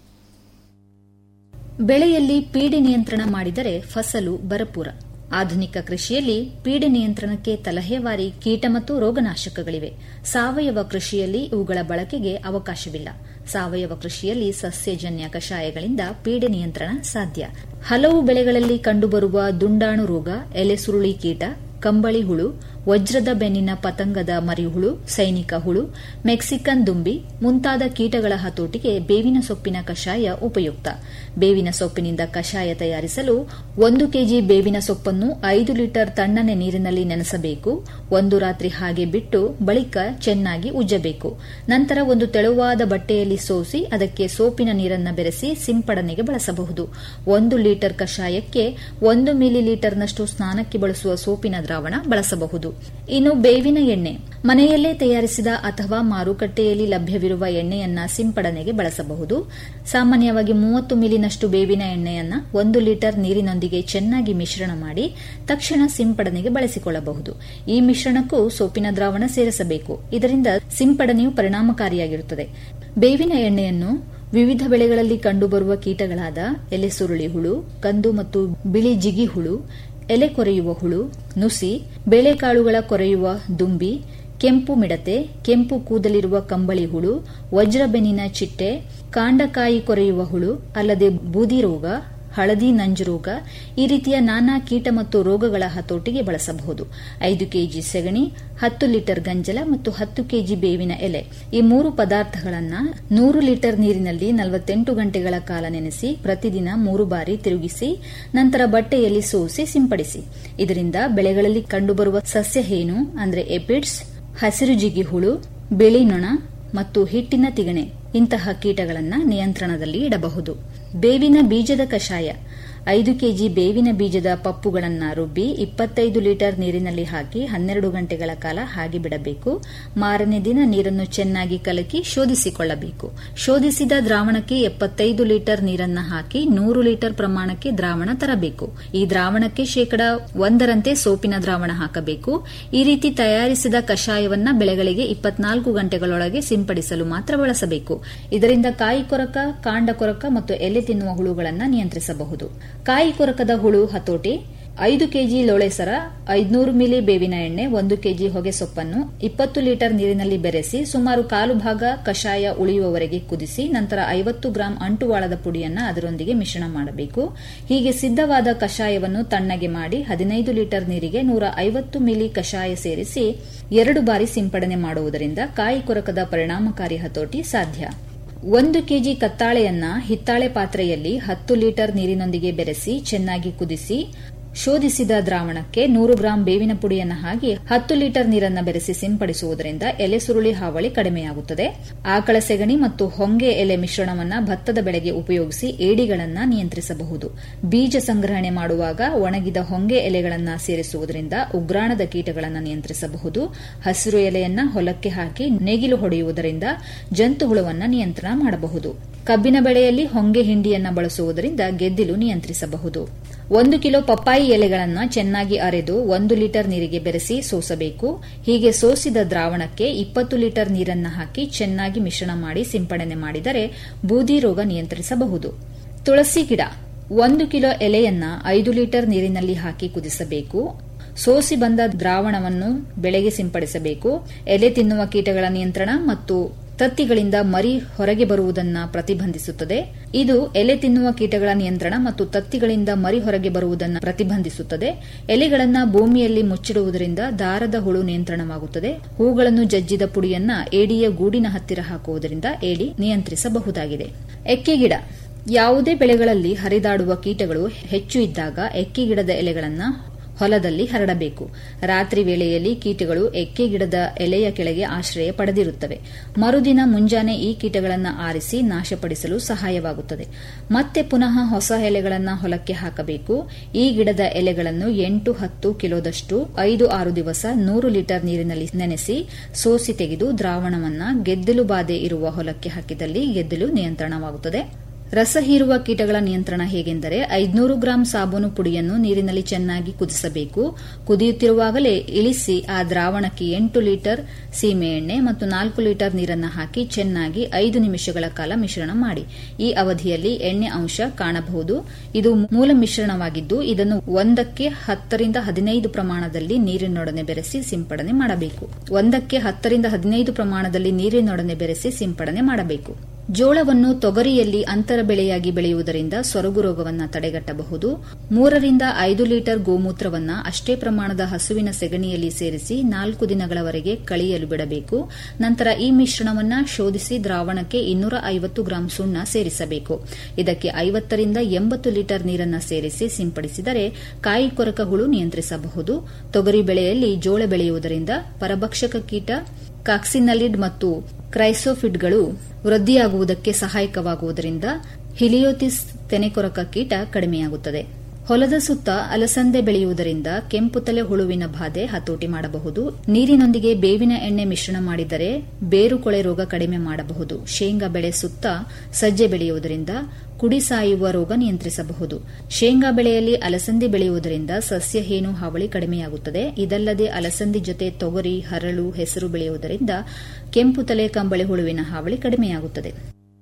ಬೆಳೆಯಲ್ಲಿ ಪೀಡೆ ನಿಯಂತ್ರಣ ಮಾಡಿದರೆ ಫಸಲು ಭರಪೂರ ಆಧುನಿಕ ಕೃಷಿಯಲ್ಲಿ ಪೀಡೆ ನಿಯಂತ್ರಣಕ್ಕೆ ತಲಹೇವಾರಿ ಕೀಟ ಮತ್ತು ರೋಗನಾಶಕಗಳಿವೆ ಸಾವಯವ ಕೃಷಿಯಲ್ಲಿ ಇವುಗಳ ಬಳಕೆಗೆ ಅವಕಾಶವಿಲ್ಲ ಸಾವಯವ ಕೃಷಿಯಲ್ಲಿ ಸಸ್ಯಜನ್ಯ ಕಷಾಯಗಳಿಂದ ಪೀಡೆ ನಿಯಂತ್ರಣ ಸಾಧ್ಯ ಹಲವು ಬೆಳೆಗಳಲ್ಲಿ ಕಂಡುಬರುವ ದುಂಡಾಣು ರೋಗ ಎಲೆ ಸುರುಳಿ ಕೀಟ ಕಂಬಳಿ ಹುಳು ವಜ್ರದ ಬೆನ್ನಿನ ಪತಂಗದ ಮರಿಹುಳು ಸೈನಿಕ ಹುಳು ಮೆಕ್ಸಿಕನ್ ದುಂಬಿ ಮುಂತಾದ ಕೀಟಗಳ ಹತೋಟಿಗೆ ಬೇವಿನ ಸೊಪ್ಪಿನ ಕಷಾಯ ಉಪಯುಕ್ತ ಬೇವಿನ ಸೊಪ್ಪಿನಿಂದ ಕಷಾಯ ತಯಾರಿಸಲು ಒಂದು ಕೆಜಿ ಬೇವಿನ ಸೊಪ್ಪನ್ನು ಐದು ಲೀಟರ್ ತಣ್ಣನೆ ನೀರಿನಲ್ಲಿ ನೆನೆಸಬೇಕು ಒಂದು ರಾತ್ರಿ ಹಾಗೆ ಬಿಟ್ಟು ಬಳಿಕ ಚೆನ್ನಾಗಿ ಉಜ್ಜಬೇಕು ನಂತರ ಒಂದು ತೆಳುವಾದ ಬಟ್ಟೆಯಲ್ಲಿ ಸೋಸಿ ಅದಕ್ಕೆ ಸೋಪಿನ ನೀರನ್ನು ಬೆರೆಸಿ ಸಿಂಪಡಣೆಗೆ ಬಳಸಬಹುದು ಒಂದು ಲೀಟರ್ ಕಷಾಯಕ್ಕೆ ಒಂದು ಮಿಲಿ ಲೀಟರ್ನಷ್ಟು ಸ್ನಾನಕ್ಕೆ ಬಳಸುವ ಸೋಪಿನ ದ್ರಾವಣ ಬಳಸಬಹುದು ಇನ್ನು ಬೇವಿನ ಎಣ್ಣೆ ಮನೆಯಲ್ಲೇ ತಯಾರಿಸಿದ ಅಥವಾ ಮಾರುಕಟ್ಟೆಯಲ್ಲಿ ಲಭ್ಯವಿರುವ ಎಣ್ಣೆಯನ್ನ ಸಿಂಪಡಣೆಗೆ ಬಳಸಬಹುದು ಸಾಮಾನ್ಯವಾಗಿ ಮೂವತ್ತು ಮಿಲಿನಷ್ಟು ಬೇವಿನ ಎಣ್ಣೆಯನ್ನ ಒಂದು ಲೀಟರ್ ನೀರಿನೊಂದಿಗೆ ಚೆನ್ನಾಗಿ ಮಿಶ್ರಣ ಮಾಡಿ ತಕ್ಷಣ ಸಿಂಪಡಣೆಗೆ ಬಳಸಿಕೊಳ್ಳಬಹುದು ಈ ಮಿಶ್ರಣಕ್ಕೂ ಸೋಪಿನ ದ್ರಾವಣ ಸೇರಿಸಬೇಕು ಇದರಿಂದ ಸಿಂಪಡಣೆಯು ಪರಿಣಾಮಕಾರಿಯಾಗಿರುತ್ತದೆ ಬೇವಿನ ಎಣ್ಣೆಯನ್ನು ವಿವಿಧ ಬೆಳೆಗಳಲ್ಲಿ ಕಂಡುಬರುವ ಕೀಟಗಳಾದ ಎಲೆ ಸುರುಳಿ ಹುಳು ಕಂದು ಮತ್ತು ಬಿಳಿ ಜಿಗಿ ಹುಳು ಎಲೆ ಕೊರೆಯುವ ಹುಳು ನುಸಿ ಬೇಳೆಕಾಳುಗಳ ಕೊರೆಯುವ ದುಂಬಿ ಕೆಂಪು ಮಿಡತೆ ಕೆಂಪು ಕೂದಲಿರುವ ಕಂಬಳಿ ಹುಳು ವಜ್ರಬೆನ್ನಿನ ಚಿಟ್ಟೆ ಕಾಂಡಕಾಯಿ ಕೊರೆಯುವ ಹುಳು ಅಲ್ಲದೆ ಬೂದಿ ರೋಗ ಹಳದಿ ನಂಜು ರೋಗ ಈ ರೀತಿಯ ನಾನಾ ಕೀಟ ಮತ್ತು ರೋಗಗಳ ಹತೋಟಿಗೆ ಬಳಸಬಹುದು ಐದು ಕೆಜಿ ಸೆಗಣಿ ಹತ್ತು ಲೀಟರ್ ಗಂಜಲ ಮತ್ತು ಹತ್ತು ಕೆಜಿ ಬೇವಿನ ಎಲೆ ಈ ಮೂರು ಪದಾರ್ಥಗಳನ್ನು ನೂರು ಲೀಟರ್ ನೀರಿನಲ್ಲಿ ನಲವತ್ತೆಂಟು ಗಂಟೆಗಳ ಕಾಲ ನೆನೆಸಿ ಪ್ರತಿದಿನ ಮೂರು ಬಾರಿ ತಿರುಗಿಸಿ ನಂತರ ಬಟ್ಟೆಯಲ್ಲಿ ಸೋಸಿ ಸಿಂಪಡಿಸಿ ಇದರಿಂದ ಬೆಳೆಗಳಲ್ಲಿ ಕಂಡುಬರುವ ಸಸ್ಯ ಹೇನು ಅಂದರೆ ಎಪಿಡ್ಸ್ ಹಸಿರು ಜಿಗಿ ಹುಳು ಬಿಳಿ ನೊಣ ಮತ್ತು ಹಿಟ್ಟಿನ ತಿಗಣೆ ಇಂತಹ ಕೀಟಗಳನ್ನು ನಿಯಂತ್ರಣದಲ್ಲಿ ಇಡಬಹುದು ಬೇವಿನ ಬೀಜದ ಕಷಾಯ ಐದು ಕೆಜಿ ಬೇವಿನ ಬೀಜದ ಪಪ್ಪುಗಳನ್ನು ರುಬ್ಬಿ ಇಪ್ಪತ್ತೈದು ಲೀಟರ್ ನೀರಿನಲ್ಲಿ ಹಾಕಿ ಹನ್ನೆರಡು ಗಂಟೆಗಳ ಕಾಲ ಹಾಗೆ ಬಿಡಬೇಕು ಮಾರನೇ ದಿನ ನೀರನ್ನು ಚೆನ್ನಾಗಿ ಕಲಕಿ ಶೋಧಿಸಿಕೊಳ್ಳಬೇಕು ಶೋಧಿಸಿದ ದ್ರಾವಣಕ್ಕೆ ಎಪ್ಪತ್ತೈದು ಲೀಟರ್ ನೀರನ್ನು ಹಾಕಿ ನೂರು ಲೀಟರ್ ಪ್ರಮಾಣಕ್ಕೆ ದ್ರಾವಣ ತರಬೇಕು ಈ ದ್ರಾವಣಕ್ಕೆ ಶೇಕಡಾ ಒಂದರಂತೆ ಸೋಪಿನ ದ್ರಾವಣ ಹಾಕಬೇಕು ಈ ರೀತಿ ತಯಾರಿಸಿದ ಕಷಾಯವನ್ನ ಬೆಳೆಗಳಿಗೆ ಇಪ್ಪತ್ನಾಲ್ಕು ಗಂಟೆಗಳೊಳಗೆ ಸಿಂಪಡಿಸಲು ಮಾತ್ರ ಬಳಸಬೇಕು ಇದರಿಂದ ಕಾಯಿ ಕೊರಕ ಕಾಂಡ ಕೊರಕ ಮತ್ತು ಎಲೆ ತಿನ್ನುವ ಹುಳುಗಳನ್ನು ನಿಯಂತ್ರಿಸಬಹುದು ಕಾಯಿ ಕೊರಕದ ಹುಳು ಹತೋಟಿ ಐದು ಕೆಜಿ ಲೋಳೆಸರ ಐದುನೂರು ಮಿಲಿ ಬೇವಿನ ಎಣ್ಣೆ ಒಂದು ಕೆಜಿ ಹೊಗೆ ಸೊಪ್ಪನ್ನು ಇಪ್ಪತ್ತು ಲೀಟರ್ ನೀರಿನಲ್ಲಿ ಬೆರೆಸಿ ಸುಮಾರು ಕಾಲು ಭಾಗ ಕಷಾಯ ಉಳಿಯುವವರೆಗೆ ಕುದಿಸಿ ನಂತರ ಐವತ್ತು ಗ್ರಾಂ ಅಂಟುವಾಳದ ಪುಡಿಯನ್ನ ಅದರೊಂದಿಗೆ ಮಿಶ್ರಣ ಮಾಡಬೇಕು ಹೀಗೆ ಸಿದ್ಧವಾದ ಕಷಾಯವನ್ನು ತಣ್ಣಗೆ ಮಾಡಿ ಹದಿನೈದು ಲೀಟರ್ ನೀರಿಗೆ ನೂರ ಐವತ್ತು ಮಿಲಿ ಕಷಾಯ ಸೇರಿಸಿ ಎರಡು ಬಾರಿ ಸಿಂಪಡಣೆ ಮಾಡುವುದರಿಂದ ಕಾಯಿ ಕೊರಕದ ಪರಿಣಾಮಕಾರಿ ಹತೋಟಿ ಸಾಧ್ಯ ಒಂದು ಕೆಜಿ ಕತ್ತಾಳೆಯನ್ನ ಹಿತ್ತಾಳೆ ಪಾತ್ರೆಯಲ್ಲಿ ಹತ್ತು ಲೀಟರ್ ನೀರಿನೊಂದಿಗೆ ಬೆರೆಸಿ ಚೆನ್ನಾಗಿ ಕುದಿಸಿ ಶೋಧಿಸಿದ ದ್ರಾವಣಕ್ಕೆ ನೂರು ಗ್ರಾಂ ಬೇವಿನ ಪುಡಿಯನ್ನು ಹಾಕಿ ಹತ್ತು ಲೀಟರ್ ನೀರನ್ನು ಬೆರೆಸಿ ಸಿಂಪಡಿಸುವುದರಿಂದ ಎಲೆ ಸುರುಳಿ ಹಾವಳಿ ಕಡಿಮೆಯಾಗುತ್ತದೆ ಆಕಳ ಸೆಗಣಿ ಮತ್ತು ಹೊಂಗೆ ಎಲೆ ಮಿಶ್ರಣವನ್ನ ಭತ್ತದ ಬೆಳೆಗೆ ಉಪಯೋಗಿಸಿ ಏಡಿಗಳನ್ನ ನಿಯಂತ್ರಿಸಬಹುದು ಬೀಜ ಸಂಗ್ರಹಣೆ ಮಾಡುವಾಗ ಒಣಗಿದ ಹೊಂಗೆ ಎಲೆಗಳನ್ನ ಸೇರಿಸುವುದರಿಂದ ಉಗ್ರಾಣದ ಕೀಟಗಳನ್ನು ನಿಯಂತ್ರಿಸಬಹುದು ಹಸಿರು ಎಲೆಯನ್ನ ಹೊಲಕ್ಕೆ ಹಾಕಿ ನೇಗಿಲು ಹೊಡೆಯುವುದರಿಂದ ಜಂತು ಹುಳವನ್ನ ನಿಯಂತ್ರಣ ಮಾಡಬಹುದು ಕಬ್ಬಿನ ಬೆಳೆಯಲ್ಲಿ ಹೊಂಗೆ ಹಿಂಡಿಯನ್ನ ಬಳಸುವುದರಿಂದ ಗೆದ್ದಿಲು ನಿಯಂತ್ರಿಸಬಹುದು ಒಂದು ಕಿಲೋ ಪಪ್ಪಾಯಿ ಎಲೆಗಳನ್ನು ಚೆನ್ನಾಗಿ ಅರೆದು ಒಂದು ಲೀಟರ್ ನೀರಿಗೆ ಬೆರೆಸಿ ಸೋಸಬೇಕು ಹೀಗೆ ಸೋಸಿದ ದ್ರಾವಣಕ್ಕೆ ಇಪ್ಪತ್ತು ಲೀಟರ್ ನೀರನ್ನು ಹಾಕಿ ಚೆನ್ನಾಗಿ ಮಿಶ್ರಣ ಮಾಡಿ ಸಿಂಪಡಣೆ ಮಾಡಿದರೆ ಬೂದಿ ರೋಗ ನಿಯಂತ್ರಿಸಬಹುದು ತುಳಸಿ ಗಿಡ ಒಂದು ಕಿಲೋ ಎಲೆಯನ್ನ ಐದು ಲೀಟರ್ ನೀರಿನಲ್ಲಿ ಹಾಕಿ ಕುದಿಸಬೇಕು ಸೋಸಿ ಬಂದ ದ್ರಾವಣವನ್ನು ಬೆಳೆಗೆ ಸಿಂಪಡಿಸಬೇಕು ಎಲೆ ತಿನ್ನುವ ಕೀಟಗಳ ನಿಯಂತ್ರಣ ಮತ್ತು ತತ್ತಿಗಳಿಂದ ಮರಿ ಹೊರಗೆ ಬರುವುದನ್ನು ಪ್ರತಿಬಂಧಿಸುತ್ತದೆ ಇದು ಎಲೆ ತಿನ್ನುವ ಕೀಟಗಳ ನಿಯಂತ್ರಣ ಮತ್ತು ತತ್ತಿಗಳಿಂದ ಮರಿ ಹೊರಗೆ ಬರುವುದನ್ನು ಪ್ರತಿಬಂಧಿಸುತ್ತದೆ ಎಲೆಗಳನ್ನು ಭೂಮಿಯಲ್ಲಿ ಮುಚ್ಚಿಡುವುದರಿಂದ ದಾರದ ಹುಳು ನಿಯಂತ್ರಣವಾಗುತ್ತದೆ ಹೂಗಳನ್ನು ಜಜ್ಜಿದ ಪುಡಿಯನ್ನ ಏಡಿಯ ಗೂಡಿನ ಹತ್ತಿರ ಹಾಕುವುದರಿಂದ ಏಡಿ ನಿಯಂತ್ರಿಸಬಹುದಾಗಿದೆ ಎಕ್ಕೆಗಿಡ ಯಾವುದೇ ಬೆಳೆಗಳಲ್ಲಿ ಹರಿದಾಡುವ ಕೀಟಗಳು ಹೆಚ್ಚು ಇದ್ದಾಗ ಎಕ್ಕೆಗಿಡದ ಎಲೆಗಳನ್ನು ಹೊಲದಲ್ಲಿ ಹರಡಬೇಕು ರಾತ್ರಿ ವೇಳೆಯಲ್ಲಿ ಕೀಟಗಳು ಎಕ್ಕೆ ಗಿಡದ ಎಲೆಯ ಕೆಳಗೆ ಆಶ್ರಯ ಪಡೆದಿರುತ್ತವೆ ಮರುದಿನ ಮುಂಜಾನೆ ಈ ಕೀಟಗಳನ್ನು ಆರಿಸಿ ನಾಶಪಡಿಸಲು ಸಹಾಯವಾಗುತ್ತದೆ ಮತ್ತೆ ಪುನಃ ಹೊಸ ಎಲೆಗಳನ್ನು ಹೊಲಕ್ಕೆ ಹಾಕಬೇಕು ಈ ಗಿಡದ ಎಲೆಗಳನ್ನು ಎಂಟು ಹತ್ತು ಕಿಲೋದಷ್ಟು ಐದು ಆರು ದಿವಸ ನೂರು ಲೀಟರ್ ನೀರಿನಲ್ಲಿ ನೆನೆಸಿ ಸೋಸಿ ತೆಗೆದು ದ್ರಾವಣವನ್ನ ಗೆದ್ದಲು ಬಾಧೆ ಇರುವ ಹೊಲಕ್ಕೆ ಹಾಕಿದಲ್ಲಿ ಗೆದ್ದಲು ನಿಯಂತ್ರಣವಾಗುತ್ತದೆ ರಸ ಹೀರುವ ಕೀಟಗಳ ನಿಯಂತ್ರಣ ಹೇಗೆಂದರೆ ಐದುನೂರು ಗ್ರಾಂ ಸಾಬೂನು ಪುಡಿಯನ್ನು ನೀರಿನಲ್ಲಿ ಚೆನ್ನಾಗಿ ಕುದಿಸಬೇಕು ಕುದಿಯುತ್ತಿರುವಾಗಲೇ ಇಳಿಸಿ ಆ ದ್ರಾವಣಕ್ಕೆ ಎಂಟು ಲೀಟರ್ ಸೀಮೆಎಣ್ಣೆ ಮತ್ತು ನಾಲ್ಕು ಲೀಟರ್ ನೀರನ್ನು ಹಾಕಿ ಚೆನ್ನಾಗಿ ಐದು ನಿಮಿಷಗಳ ಕಾಲ ಮಿಶ್ರಣ ಮಾಡಿ ಈ ಅವಧಿಯಲ್ಲಿ ಎಣ್ಣೆ ಅಂಶ ಕಾಣಬಹುದು ಇದು ಮೂಲ ಮಿಶ್ರಣವಾಗಿದ್ದು ಇದನ್ನು ಒಂದಕ್ಕೆ ಹತ್ತರಿಂದ ಹದಿನೈದು ಪ್ರಮಾಣದಲ್ಲಿ ನೀರಿನೊಡನೆ ಬೆರೆಸಿ ಸಿಂಪಡಣೆ ಮಾಡಬೇಕು ಒಂದಕ್ಕೆ ಹತ್ತರಿಂದ ಹದಿನೈದು ಪ್ರಮಾಣದಲ್ಲಿ ನೀರಿನೊಡನೆ ಬೆರೆಸಿ ಸಿಂಪಡಣೆ ಮಾಡಬೇಕು ಜೋಳವನ್ನು ತೊಗರಿಯಲ್ಲಿ ಅಂತರ ಬೆಳೆಯಾಗಿ ಬೆಳೆಯುವುದರಿಂದ ಸೊರಗು ರೋಗವನ್ನು ತಡೆಗಟ್ಟಬಹುದು ಮೂರರಿಂದ ಐದು ಲೀಟರ್ ಗೋಮೂತ್ರವನ್ನ ಅಷ್ಟೇ ಪ್ರಮಾಣದ ಹಸುವಿನ ಸೆಗಣಿಯಲ್ಲಿ ಸೇರಿಸಿ ನಾಲ್ಕು ದಿನಗಳವರೆಗೆ ಕಳಿಯಲು ಬಿಡಬೇಕು ನಂತರ ಈ ಮಿಶ್ರಣವನ್ನ ಶೋಧಿಸಿ ದ್ರಾವಣಕ್ಕೆ ಇನ್ನೂರ ಐವತ್ತು ಗ್ರಾಂ ಸುಣ್ಣ ಸೇರಿಸಬೇಕು ಇದಕ್ಕೆ ಐವತ್ತರಿಂದ ಎಂಬತ್ತು ಲೀಟರ್ ನೀರನ್ನು ಸೇರಿಸಿ ಸಿಂಪಡಿಸಿದರೆ ಕಾಯಿ ಕೊರಕ ಹುಳು ನಿಯಂತ್ರಿಸಬಹುದು ತೊಗರಿ ಬೆಳೆಯಲ್ಲಿ ಜೋಳ ಬೆಳೆಯುವುದರಿಂದ ಪರಭಕ್ಷಕ ಕೀಟ ಕಾಕ್ಸಿನಲಿಡ್ ಮತ್ತು ಕ್ರೈಸೋಫಿಡ್ಗಳು ವೃದ್ಧಿಯಾಗುವುದಕ್ಕೆ ಸಹಾಯಕವಾಗುವುದರಿಂದ ಹಿಲಿಯೋತಿಸ್ ತೆನೆಕೊರಕ ಕೀಟ ಕಡಿಮೆಯಾಗುತ್ತದೆ ಹೊಲದ ಸುತ್ತ ಅಲಸಂದೆ ಬೆಳೆಯುವುದರಿಂದ ಕೆಂಪು ತಲೆ ಹುಳುವಿನ ಬಾಧೆ ಹತೋಟಿ ಮಾಡಬಹುದು ನೀರಿನೊಂದಿಗೆ ಬೇವಿನ ಎಣ್ಣೆ ಮಿಶ್ರಣ ಮಾಡಿದರೆ ಬೇರುಕೊಳೆ ರೋಗ ಕಡಿಮೆ ಮಾಡಬಹುದು ಶೇಂಗಾ ಬೆಳೆ ಸುತ್ತ ಸಜ್ಜೆ ಬೆಳೆಯುವುದರಿಂದ ಕುಡಿ ಸಾಯುವ ರೋಗ ನಿಯಂತ್ರಿಸಬಹುದು ಶೇಂಗಾ ಬೆಳೆಯಲ್ಲಿ ಅಲಸಂದಿ ಬೆಳೆಯುವುದರಿಂದ ಸಸ್ಯ ಹೇನು ಹಾವಳಿ ಕಡಿಮೆಯಾಗುತ್ತದೆ ಇದಲ್ಲದೆ ಅಲಸಂದಿ ಜೊತೆ ತೊಗರಿ ಹರಳು ಹೆಸರು ಬೆಳೆಯುವುದರಿಂದ ಕೆಂಪು ತಲೆ ಕಂಬಳಿ ಹುಳುವಿನ ಹಾವಳಿ ಕಡಿಮೆಯಾಗುತ್ತದೆ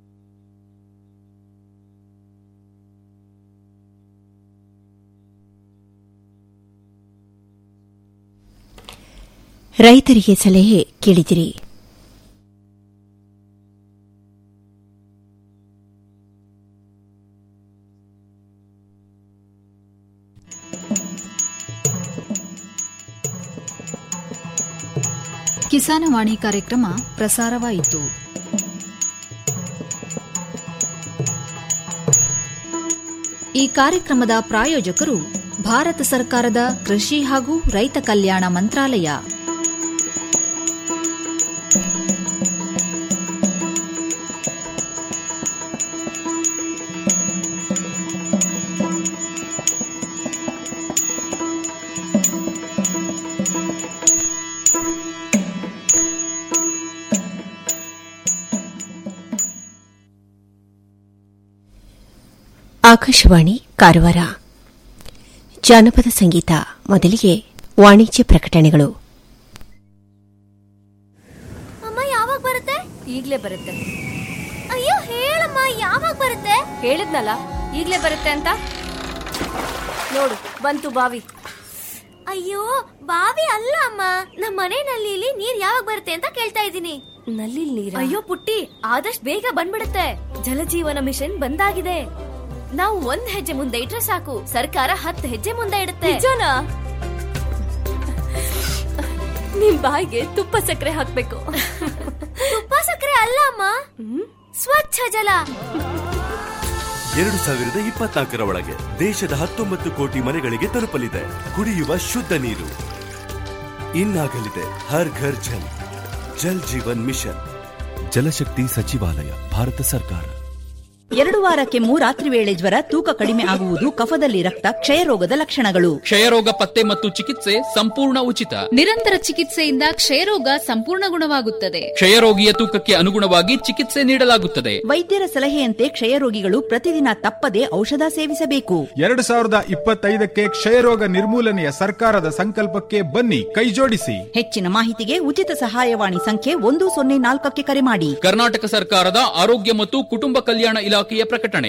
ರೈತರಿಗೆ ಸಲಹೆ ಕೇಳಿದಿರಿ ಕಿಸಾನವಾಣಿ ಕಾರ್ಯಕ್ರಮ ಪ್ರಸಾರವಾಯಿತು ಈ ಕಾರ್ಯಕ್ರಮದ ಪ್ರಾಯೋಜಕರು ಭಾರತ ಸರ್ಕಾರದ ಕೃಷಿ ಹಾಗೂ ರೈತ ಕಲ್ಯಾಣ ಮಂತ್ರಾಲಯ ಆಕಾಶವಾಣಿ ಕಾರವಾರ ಜಾನಪದ ಸಂಗೀತ ಮೊದಲಿಗೆ ವಾಣಿಜ್ಯ ಪ್ರಕಟಣೆಗಳು ಅಮ್ಮ ಯಾವಾಗ ಬರುತ್ತೆ ಈಗ್ಲೇ ಬರುತ್ತೆ ಅಯ್ಯೋ ಹೇಳಮ್ಮ ಯಾವಾಗ ಬರುತ್ತೆ ಹೇಳಿದ್ನಲ್ಲ ಈಗ್ಲೇ ಬರುತ್ತೆ ಅಂತ ನೋಡು ಬಂತು ಬಾವಿ ಅಯ್ಯೋ ಬಾವಿ ಅಲ್ಲ ಅಮ್ಮ ನಮ್ಮ ಮನೆ ನಲ್ಲಿಲಿ ನೀರ್ ಯಾವಾಗ ಬರುತ್ತೆ ಅಂತ ಕೇಳ್ತಾ ಇದ್ದೀನಿ ನಲ್ಲಿ ನೀರ ಅಯ್ಯೋ ಪುಟ್ಟಿ ಆದಷ್ಟು ಬೇಗ ಬಂದ್ಬಿಡುತ್ತೆ ಜಲಜೀವನ ಮಿಷನ್ ಬಂದಾಗಿದೆ ನಾವು ಒಂದ್ ಹೆಜ್ಜೆ ಮುಂದೆ ಇಟ್ರೆ ಸಾಕು ಸರ್ಕಾರ ಹತ್ತು ಹೆಜ್ಜೆ ಮುಂದೆ ಇಡುತ್ತೆ ನಿಜನಾ ನಿಮ್ ಬಾಯಿಗೆ ತುಪ್ಪ ಸಕ್ಕರೆ ಹಾಕ್ಬೇಕು ತುಪ್ಪ ಸಕ್ಕರೆ ಅಲ್ಲ ಅಮ್ಮ ಸ್ವಚ್ಛ ಜಲ ಎರಡು ಸಾವಿರದ ಇಪ್ಪತ್ನಾಲ್ಕರ ಒಳಗೆ ದೇಶದ ಹತ್ತೊಂಬತ್ತು ಕೋಟಿ ಮನೆಗಳಿಗೆ ತಲುಪಲಿದೆ ಕುಡಿಯುವ ಶುದ್ಧ ನೀರು ಇನ್ನಾಗಲಿದೆ ಹರ್ ಘರ್ ಜಲ್ ಜಲ್ ಜೀವನ್ ಮಿಷನ್ ಜಲಶಕ್ತಿ ಸಚಿವಾಲಯ ಭಾರತ ಸರ್ಕಾರ ಎರಡು ವಾರಕ್ಕೆ ರಾತ್ರಿ ವೇಳೆ ಜ್ವರ ತೂಕ ಕಡಿಮೆ ಆಗುವುದು ಕಫದಲ್ಲಿ ರಕ್ತ ಕ್ಷಯರೋಗದ ಲಕ್ಷಣಗಳು ಕ್ಷಯರೋಗ ಪತ್ತೆ ಮತ್ತು ಚಿಕಿತ್ಸೆ ಸಂಪೂರ್ಣ ಉಚಿತ ನಿರಂತರ ಚಿಕಿತ್ಸೆಯಿಂದ ಕ್ಷಯರೋಗ ಸಂಪೂರ್ಣ ಗುಣವಾಗುತ್ತದೆ ಕ್ಷಯರೋಗಿಯ ತೂಕಕ್ಕೆ ಅನುಗುಣವಾಗಿ ಚಿಕಿತ್ಸೆ ನೀಡಲಾಗುತ್ತದೆ ವೈದ್ಯರ ಸಲಹೆಯಂತೆ ಕ್ಷಯರೋಗಿಗಳು ಪ್ರತಿದಿನ ತಪ್ಪದೆ ಔಷಧ ಸೇವಿಸಬೇಕು ಎರಡು ಸಾವಿರದ ಇಪ್ಪತ್ತೈದಕ್ಕೆ ಕ್ಷಯರೋಗ ನಿರ್ಮೂಲನೆಯ ಸರ್ಕಾರದ ಸಂಕಲ್ಪಕ್ಕೆ ಬನ್ನಿ ಕೈಜೋಡಿಸಿ ಹೆಚ್ಚಿನ ಮಾಹಿತಿಗೆ ಉಚಿತ ಸಹಾಯವಾಣಿ ಸಂಖ್ಯೆ ಒಂದು ಸೊನ್ನೆ ನಾಲ್ಕಕ್ಕೆ ಕರೆ ಮಾಡಿ ಕರ್ನಾಟಕ ಸರ್ಕಾರದ ಆರೋಗ್ಯ ಮತ್ತು ಕುಟುಂಬ ಕಲ್ಯಾಣ ಇಲಾಖೆಯ ಪ್ರಕಟಣೆ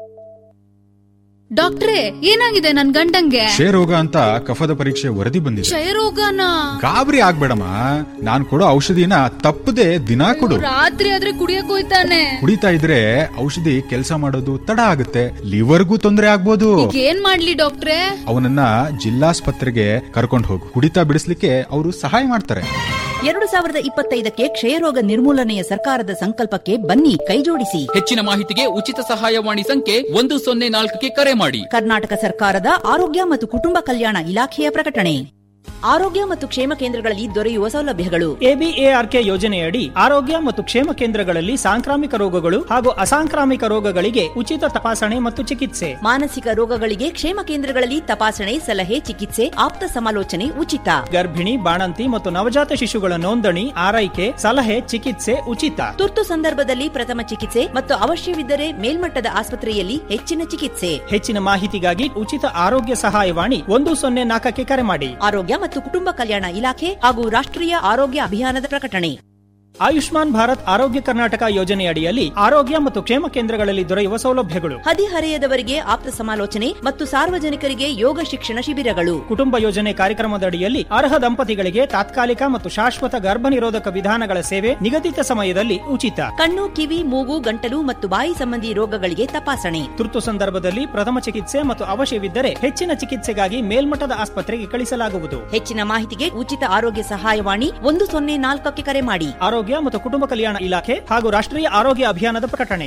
ಡಾಕ್ಟ್ರೇ ಏನಾಗಿದೆ ನನ್ ಗಂಡಂಗೆ ಕ್ಷಯರೋಗ ಅಂತ ಕಫದ ಪರೀಕ್ಷೆ ವರದಿ ಬಂದಿದೆ ಕ್ಷಯರೋಗನ ಗಾಬರಿ ಆಗ್ಬೇಡಮ್ಮ ನಾನ್ ಕೊಡೋ ಔಷಧಿನ ತಪ್ಪದೆ ದಿನಾ ಕೊಡು ರಾತ್ರಿ ಆದ್ರೆ ಕುಡಿಯಕ್ ಹೋಯ್ತಾನೆ ಕುಡಿತಾ ಇದ್ರೆ ಔಷಧಿ ಕೆಲಸ ಮಾಡೋದು ತಡ ಆಗುತ್ತೆ ಲಿವರ್ಗೂ ತೊಂದರೆ ಆಗ್ಬೋದು ಈಗ ಏನ್ ಮಾಡ್ಲಿ ಡಾಕ್ಟ್ರೇ ಅವನನ್ನ ಜಿಲ್ಲಾಸ್ಪತ್ರೆಗೆ ಕರ್ಕೊಂಡು ಹೋಗು ಕುಡಿತಾ ಬಿಡಿಸ್ಲಿಕ್ಕೆ ಅವರು ಸಹಾಯ ಮಾಡ್ತಾರೆ ಎರಡು ಸಾವಿರದ ಇಪ್ಪತ್ತೈದಕ್ಕೆ ಕ್ಷಯರೋಗ ನಿರ್ಮೂಲನೆಯ ಸರ್ಕಾರದ ಸಂಕಲ್ಪಕ್ಕೆ ಬನ್ನಿ ಕೈಜೋಡಿಸಿ ಹೆಚ್ಚಿನ ಮಾಹಿತಿಗೆ ಉಚಿತ ಸಹಾಯವಾಣಿ ಸಂಖ್ಯೆ ಒಂದು ಸೊನ್ನೆ ನಾಲ್ಕಕ್ಕೆ ಕರೆ ಮಾಡಿ ಕರ್ನಾಟಕ ಸರ್ಕಾರದ ಆರೋಗ್ಯ ಮತ್ತು ಕುಟುಂಬ ಕಲ್ಯಾಣ ಇಲಾಖೆಯ ಪ್ರಕಟಣೆ ಆರೋಗ್ಯ ಮತ್ತು ಕ್ಷೇಮ ಕೇಂದ್ರಗಳಲ್ಲಿ ದೊರೆಯುವ ಸೌಲಭ್ಯಗಳು ಎಬಿಎಆರ್ಕೆ ಯೋಜನೆಯಡಿ ಆರೋಗ್ಯ ಮತ್ತು ಕ್ಷೇಮ ಕೇಂದ್ರಗಳಲ್ಲಿ ಸಾಂಕ್ರಾಮಿಕ ರೋಗಗಳು ಹಾಗೂ ಅಸಾಂಕ್ರಾಮಿಕ ರೋಗಗಳಿಗೆ ಉಚಿತ ತಪಾಸಣೆ ಮತ್ತು ಚಿಕಿತ್ಸೆ ಮಾನಸಿಕ ರೋಗಗಳಿಗೆ ಕ್ಷೇಮ ಕೇಂದ್ರಗಳಲ್ಲಿ ತಪಾಸಣೆ ಸಲಹೆ ಚಿಕಿತ್ಸೆ ಆಪ್ತ ಸಮಾಲೋಚನೆ ಉಚಿತ ಗರ್ಭಿಣಿ ಬಾಣಂತಿ ಮತ್ತು ನವಜಾತ ಶಿಶುಗಳ ನೋಂದಣಿ ಆರೈಕೆ ಸಲಹೆ ಚಿಕಿತ್ಸೆ ಉಚಿತ ತುರ್ತು ಸಂದರ್ಭದಲ್ಲಿ ಪ್ರಥಮ ಚಿಕಿತ್ಸೆ ಮತ್ತು ಅವಶ್ಯವಿದ್ದರೆ ಮೇಲ್ಮಟ್ಟದ ಆಸ್ಪತ್ರೆಯಲ್ಲಿ ಹೆಚ್ಚಿನ ಚಿಕಿತ್ಸೆ ಹೆಚ್ಚಿನ ಮಾಹಿತಿಗಾಗಿ ಉಚಿತ ಆರೋಗ್ಯ ಸಹಾಯವಾಣಿ ಒಂದು ಸೊನ್ನೆ ನಾಲ್ಕಕ್ಕೆ ಕರೆ ಮಾಡಿ ಆರೋಗ್ಯ ಮತ್ತು ಕುಟುಂಬ ಕಲ್ಯಾಣ ಇಲಾಖೆ ಹಾಗೂ ರಾಷ್ಟ್ರೀಯ ಆರೋಗ್ಯ ಅಭಿಯಾನದ ಪ್ರಕಟಣೆ ಆಯುಷ್ಮಾನ್ ಭಾರತ್ ಆರೋಗ್ಯ ಕರ್ನಾಟಕ ಯೋಜನೆಯಡಿಯಲ್ಲಿ ಆರೋಗ್ಯ ಮತ್ತು ಕ್ಷೇಮ ಕೇಂದ್ರಗಳಲ್ಲಿ ದೊರೆಯುವ ಸೌಲಭ್ಯಗಳು ಹದಿಹರೆಯದವರಿಗೆ ಆಪ್ತ ಸಮಾಲೋಚನೆ ಮತ್ತು ಸಾರ್ವಜನಿಕರಿಗೆ ಯೋಗ ಶಿಕ್ಷಣ ಶಿಬಿರಗಳು ಕುಟುಂಬ ಯೋಜನೆ ಕಾರ್ಯಕ್ರಮದಡಿಯಲ್ಲಿ ಅರ್ಹ ದಂಪತಿಗಳಿಗೆ ತಾತ್ಕಾಲಿಕ ಮತ್ತು ಶಾಶ್ವತ ಗರ್ಭ ನಿರೋಧಕ ವಿಧಾನಗಳ ಸೇವೆ ನಿಗದಿತ ಸಮಯದಲ್ಲಿ ಉಚಿತ ಕಣ್ಣು ಕಿವಿ ಮೂಗು ಗಂಟಲು ಮತ್ತು ಬಾಯಿ ಸಂಬಂಧಿ ರೋಗಗಳಿಗೆ ತಪಾಸಣೆ ತುರ್ತು ಸಂದರ್ಭದಲ್ಲಿ ಪ್ರಥಮ ಚಿಕಿತ್ಸೆ ಮತ್ತು ಅವಶ್ಯವಿದ್ದರೆ ಹೆಚ್ಚಿನ ಚಿಕಿತ್ಸೆಗಾಗಿ ಮೇಲ್ಮಟ್ಟದ ಆಸ್ಪತ್ರೆಗೆ ಕಳಿಸಲಾಗುವುದು ಹೆಚ್ಚಿನ ಮಾಹಿತಿಗೆ ಉಚಿತ ಆರೋಗ್ಯ ಸಹಾಯವಾಣಿ ಒಂದು ಸೊನ್ನೆ ನಾಲ್ಕಕ್ಕೆ ಕರೆ ಮಾಡಿ ಆರೋಗ್ಯ ಮತ್ತು ಕುಟುಂಬ ಕಲ್ಯಾಣ ಇಲಾಖೆ ಹಾಗೂ ರಾಷ್ಟ್ರೀಯ ಆರೋಗ್ಯ ಅಭಿಯಾನದ ಪ್ರಕಟಣೆ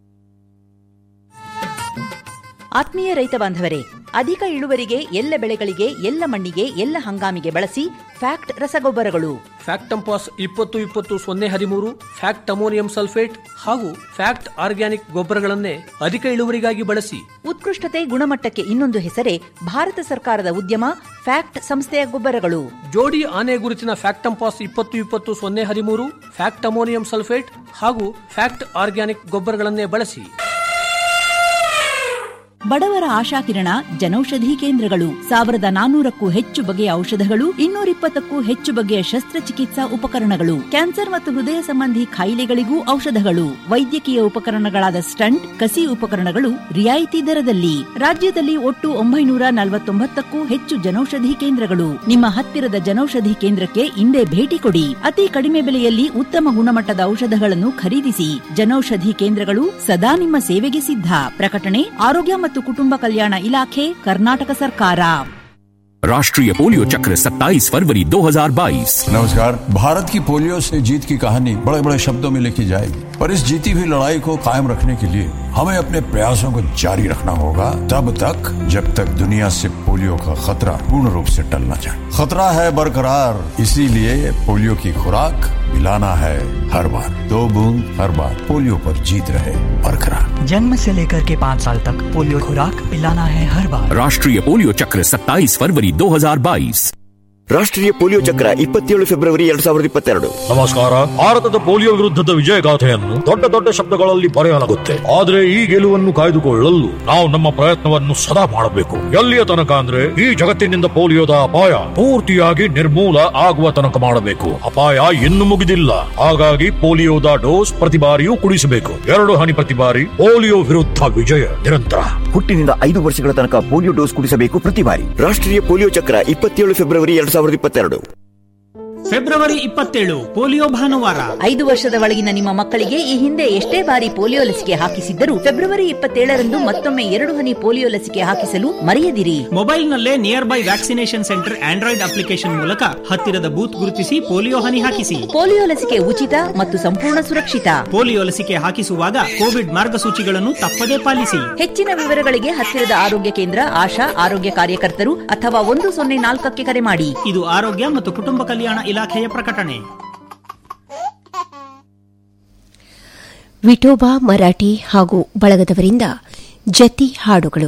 ಆತ್ಮೀಯ ರೈತ ಬಾಂಧವರೇ ಅಧಿಕ ಇಳುವರಿಗೆ ಎಲ್ಲ ಬೆಳೆಗಳಿಗೆ ಎಲ್ಲ ಮಣ್ಣಿಗೆ ಎಲ್ಲ ಹಂಗಾಮಿಗೆ ಬಳಸಿ ಫ್ಯಾಕ್ಟ್ ರಸಗೊಬ್ಬರಗಳು ಫ್ಯಾಕ್ಟಂಪಾಸ್ ಇಪ್ಪತ್ತು ಇಪ್ಪತ್ತು ಸೊನ್ನೆ ಹದಿಮೂರು ಫ್ಯಾಕ್ಟ್ ಅಮೋನಿಯಂ ಸಲ್ಫೇಟ್ ಹಾಗೂ ಫ್ಯಾಕ್ಟ್ ಆರ್ಗ್ಯಾನಿಕ್ ಗೊಬ್ಬರಗಳನ್ನೇ ಅಧಿಕ ಇಳುವರಿಗಾಗಿ ಬಳಸಿ ಉತ್ಕೃಷ್ಟತೆ ಗುಣಮಟ್ಟಕ್ಕೆ ಇನ್ನೊಂದು ಹೆಸರೇ ಭಾರತ ಸರ್ಕಾರದ ಉದ್ಯಮ ಫ್ಯಾಕ್ಟ್ ಸಂಸ್ಥೆಯ ಗೊಬ್ಬರಗಳು ಜೋಡಿ ಆನೆ ಗುರುತಿನ ಫ್ಯಾಕ್ಟಂಪಾಸ್ ಇಪ್ಪತ್ತು ಇಪ್ಪತ್ತು ಸೊನ್ನೆ ಹದಿಮೂರು ಫ್ಯಾಕ್ಟ್ ಅಮೋನಿಯಂ ಸಲ್ಫೇಟ್ ಹಾಗೂ ಫ್ಯಾಕ್ಟ್ ಆರ್ಗ್ಯಾನಿಕ್ ಗೊಬ್ಬರಗಳನ್ನೇ ಬಳಸಿ ಬಡವರ ಆಶಾಕಿರಣ ಜನೌಷಧಿ ಕೇಂದ್ರಗಳು ಸಾವಿರದ ನಾನೂರಕ್ಕೂ ಹೆಚ್ಚು ಬಗೆಯ ಔಷಧಗಳು ಇನ್ನೂರಿಪ್ಪತ್ತಕ್ಕೂ ಹೆಚ್ಚು ಬಗೆಯ ಶಸ್ತ್ರಚಿಕಿತ್ಸಾ ಉಪಕರಣಗಳು ಕ್ಯಾನ್ಸರ್ ಮತ್ತು ಹೃದಯ ಸಂಬಂಧಿ ಕಾಯಿಲೆಗಳಿಗೂ ಔಷಧಗಳು ವೈದ್ಯಕೀಯ ಉಪಕರಣಗಳಾದ ಸ್ಟಂಟ್ ಕಸಿ ಉಪಕರಣಗಳು ರಿಯಾಯಿತಿ ದರದಲ್ಲಿ ರಾಜ್ಯದಲ್ಲಿ ಒಟ್ಟು ಒಂಬೈನೂರ ನಲವತ್ತೊಂಬತ್ತಕ್ಕೂ ಹೆಚ್ಚು ಜನೌಷಧಿ ಕೇಂದ್ರಗಳು ನಿಮ್ಮ ಹತ್ತಿರದ ಜನೌಷಧಿ ಕೇಂದ್ರಕ್ಕೆ ಇಂದೇ ಭೇಟಿ ಕೊಡಿ ಅತಿ ಕಡಿಮೆ ಬೆಲೆಯಲ್ಲಿ ಉತ್ತಮ ಗುಣಮಟ್ಟದ ಔಷಧಗಳನ್ನು ಖರೀದಿಸಿ ಜನೌಷಧಿ ಕೇಂದ್ರಗಳು ಸದಾ ನಿಮ್ಮ ಸೇವೆಗೆ ಸಿದ್ಧ ಪ್ರಕಟಣೆ ಆರೋಗ್ಯ ಮತ್ತು ಕುಟುಂಬ ಕಲ್ಯಾಣ ಇಲಾಖೆ ಕರ್ನಾಟಕ ಸರ್ಕಾರ राष्ट्रीय पोलियो चक्र 27 फरवरी 2022 नमस्कार भारत की पोलियो से जीत की कहानी बड़े बड़े शब्दों में लिखी जाएगी पर इस जीती हुई लड़ाई को कायम रखने के लिए हमें अपने प्रयासों को जारी रखना होगा तब तक जब तक दुनिया से पोलियो का खतरा पूर्ण रूप से टल न जाए खतरा है बरकरार इसीलिए पोलियो की खुराक पिलाना है हर बार दो बूंद हर बार पोलियो पर जीत रहे बरकरार जन्म से लेकर के पाँच साल तक पोलियो खुराक पिलाना है हर बार राष्ट्रीय पोलियो चक्र 27 फरवरी 2022 ರಾಷ್ಟ್ರೀಯ ಪೋಲಿಯೋ ಚಕ್ರ ಇಪ್ಪತ್ತೇಳು ಫೆಬ್ರವರಿ ಎರಡ್ ಸಾವಿರದ ಇಪ್ಪತ್ತೆರಡು ನಮಸ್ಕಾರ ಭಾರತದ ಪೋಲಿಯೋ ವಿರುದ್ಧದ ವಿಜಯಗಾಥೆಯನ್ನು ದೊಡ್ಡ ದೊಡ್ಡ ಶಬ್ದಗಳಲ್ಲಿ ಬರೆಯಲಾಗುತ್ತೆ ಆದ್ರೆ ಈ ಗೆಲುವನ್ನು ಕಾಯ್ದುಕೊಳ್ಳಲು ನಾವು ನಮ್ಮ ಪ್ರಯತ್ನವನ್ನು ಸದಾ ಮಾಡಬೇಕು ಎಲ್ಲಿಯ ತನಕ ಅಂದ್ರೆ ಈ ಜಗತ್ತಿನಿಂದ ಪೋಲಿಯೋದ ಅಪಾಯ ಪೂರ್ತಿಯಾಗಿ ನಿರ್ಮೂಲ ಆಗುವ ತನಕ ಮಾಡಬೇಕು ಅಪಾಯ ಇನ್ನು ಮುಗಿದಿಲ್ಲ ಹಾಗಾಗಿ ಪೋಲಿಯೋದ ಡೋಸ್ ಪ್ರತಿ ಬಾರಿಯೂ ಕುಡಿಸಬೇಕು ಎರಡು ಹನಿ ಪ್ರತಿ ಬಾರಿ ಪೋಲಿಯೋ ವಿರುದ್ಧ ವಿಜಯ ನಿರಂತರ ಹುಟ್ಟಿನಿಂದ ಐದು ವರ್ಷಗಳ ತನಕ ಪೋಲಿಯೋ ಡೋಸ್ ಕುಡಿಸಬೇಕು ಪ್ರತಿ ಬಾರಿ ರಾಷ್ಟ್ರೀಯ ಪೋಲಿಯೋ ಚಕ್ರ ಇಪ್ಪತ್ತೇಳು ಫೆಬ್ರವರಿ ಎರಡ್ ಸಾವಿರದ ಇಪ್ಪತ್ತೆರಡು ಫೆಬ್ರವರಿ ಇಪ್ಪತ್ತೇಳು ಪೋಲಿಯೋ ಭಾನುವಾರ ಐದು ವರ್ಷದ ಒಳಗಿನ ನಿಮ್ಮ ಮಕ್ಕಳಿಗೆ ಈ ಹಿಂದೆ ಎಷ್ಟೇ ಬಾರಿ ಪೋಲಿಯೋ ಲಸಿಕೆ ಹಾಕಿಸಿದ್ದರೂ ಫೆಬ್ರವರಿ ಇಪ್ಪತ್ತೇಳರಂದು ಮತ್ತೊಮ್ಮೆ ಎರಡು ಹನಿ ಪೋಲಿಯೋ ಲಸಿಕೆ ಹಾಕಿಸಲು ಮರೆಯದಿರಿ ಮೊಬೈಲ್ನಲ್ಲೇ nearby vaccination centre android application ಮೂಲಕ ಹತ್ತಿರದ ಬೂತ್ ಗುರುತಿಸಿ ಪೋಲಿಯೋ ಹನಿ ಹಾಕಿಸಿ ಪೋಲಿಯೋ ಲಸಿಕೆ ಉಚಿತ ಮತ್ತು ಸಂಪೂರ್ಣ ಸುರಕ್ಷಿತ ಪೋಲಿಯೋ ಲಸಿಕೆ ಹಾಕಿಸುವಾಗ ಕೋವಿಡ್ ಮಾರ್ಗಸೂಚಿಗಳನ್ನು ತಪ್ಪದೇ ಪಾಲಿಸಿ ಹೆಚ್ಚಿನ ವಿವರಗಳಿಗೆ ಹತ್ತಿರದ ಆರೋಗ್ಯ ಕೇಂದ್ರ ಆಶಾ ಆರೋಗ್ಯ ಕಾರ್ಯಕರ್ತರು ಅಥವಾ ಒಂದು ಸೊನ್ನೆ ನಾಲ್ಕಕ್ಕೆ ಕರೆ ಮಾಡಿ ಇದು ಆರೋಗ್ಯ ಮತ್ತು ಕುಟುಂಬ ಕಲ್ಯಾಣ ಇಲಾಖೆಯ ಪ್ರಕಟಣೆ ವಿಠೋಬಾ ಮರಾಠಿ ಹಾಗೂ ಬಳಗದವರಿಂದ ಜತಿ ಹಾಡುಗಳು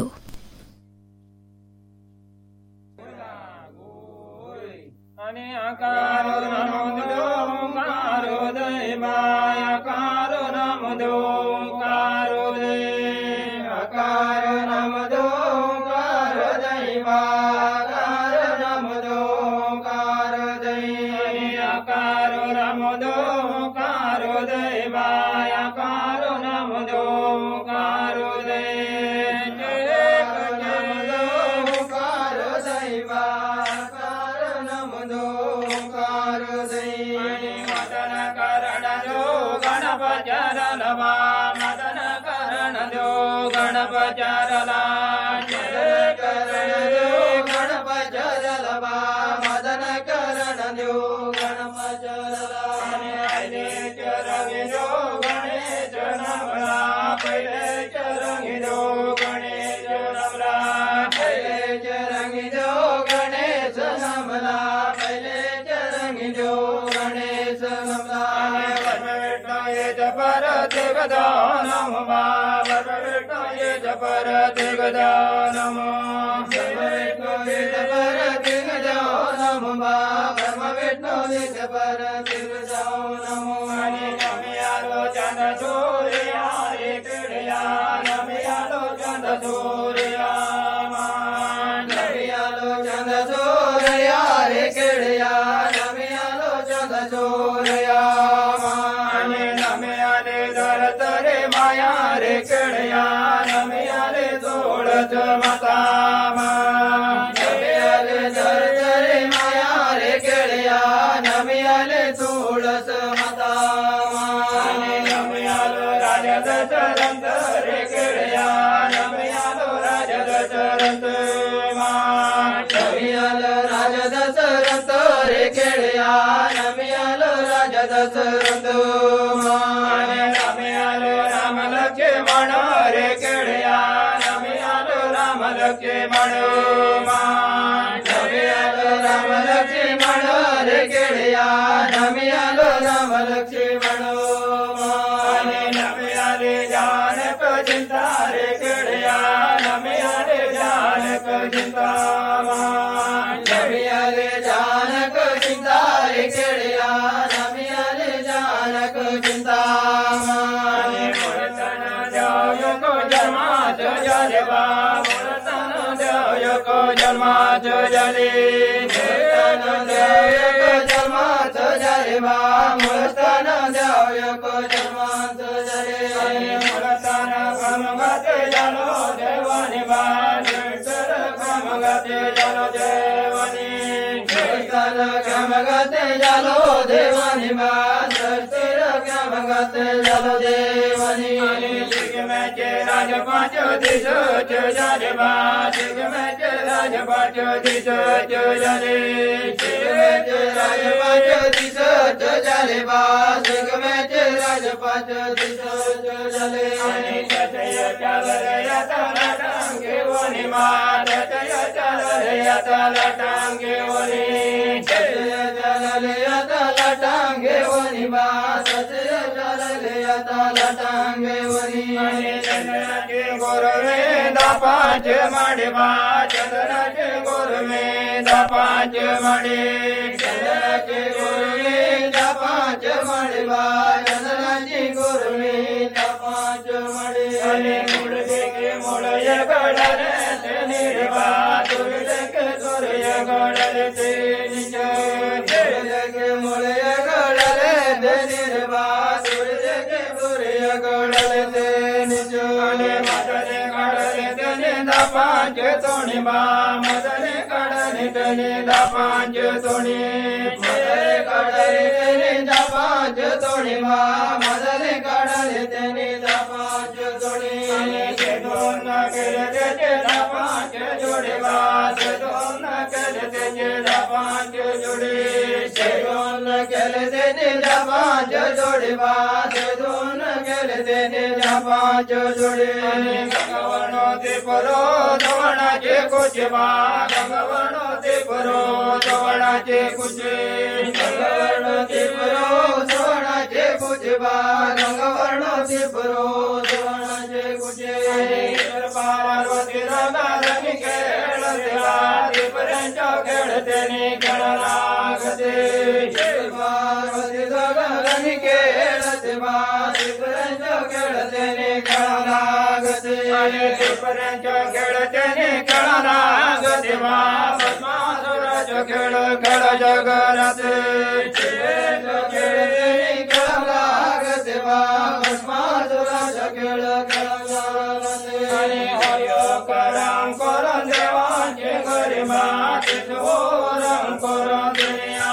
टांगे ಚಂದನಕ್ಕೆ ಗುರುವೇ ದಪಾಂಚ ಮಾಡಿ ಬಾ ಚಂದನಕ್ಕೆ ಗುರುವೇ ದಪಾಂಚ ಮಾಡಿ ಚಂದನಕ್ಕೆ ಗುರುವೇ ದಪಾಂಚ ಮಾಡಿ ಬಾ ಚಂದನಕ್ಕೆ ಗುರುವೇ ದಪಾಂಚ ಮಾಡಿ ಮುಳುಗೆಗೆ ಮೊಳೆಯ ಗಳರೆ ನೀರಿಬಾ ದುರ್ಗಕ್ಕೆ ದೊರೆಯ ಗಳರೆ ನಿಜ ದುರ್ಗಕ್ಕೆ ಮೊಳೆಯ ಗಳರೆ ನೀರಿಬಾ ದುರ್ಗಕ್ಕೆ ದೊರೆಯ ಗಳರೆ ನಿಜ ಮದನೆ ಕಡಲೆ ದನಿದ ಪಾಂಚ ತೋಣಿ ಬಾ ಮದನೆ ಕಡಲೆ ದನಿದ ಪಾಂಚ ತೋಣಿ ಮದನೆ ಕಡಲೆ ದನಿದ ಪಾಂಚ ತೋಣಿ ಬಾ ಮದನೆ ಕಡಲೆ ದನಿದ ಪಾಂಚ ತೋಣಿ दोन केले तेरा पांच जोड़े बात दोन केले तेरा पांच जोड़े से दोन केले तेरा पांच जोड़े बात दोन केले तेरा पांच जोड़े गंगवनो ते परो दवणा जे कुछ बा गंगवनो ते परो दवणा जे कुछ गंगवनो ते परो दवणा जे कुछ बा गंगवनो ते परो दवणा जे कुछ ಪಾರ್ವತಿ ರಂಗರನಿ ಕೇಳದೆ ಪರಂಚ ಕೇಳದೆ ನೀ ಕೇಳಲಾಗದೆ ಪಾರ್ವತಿ ರಂಗರನಿ ಕೇಳದೆ ಬಾರಿ ಪರಂಚ ಕೇಳದೆ ನೀ ಕೇಳಲಾಗದೆ ಪರಂಚ ಕೇಳದೆ ನೀ ಕೇಳಲಾಗದೆ ಬಾ ಪದ್ಮಾಸುರಜ ಕೇಳ ಕೇಳ ಜಗರತೆ ಕೇಳದೆ ನೀ ಕೇಳಲಾಗದೆ ಬಾ ಪದ್ಮಾಸುರಜ ಕೇಳ ಕೇಳ हरे हरियो करम कर देवाचे गरीबाचे चोरम कर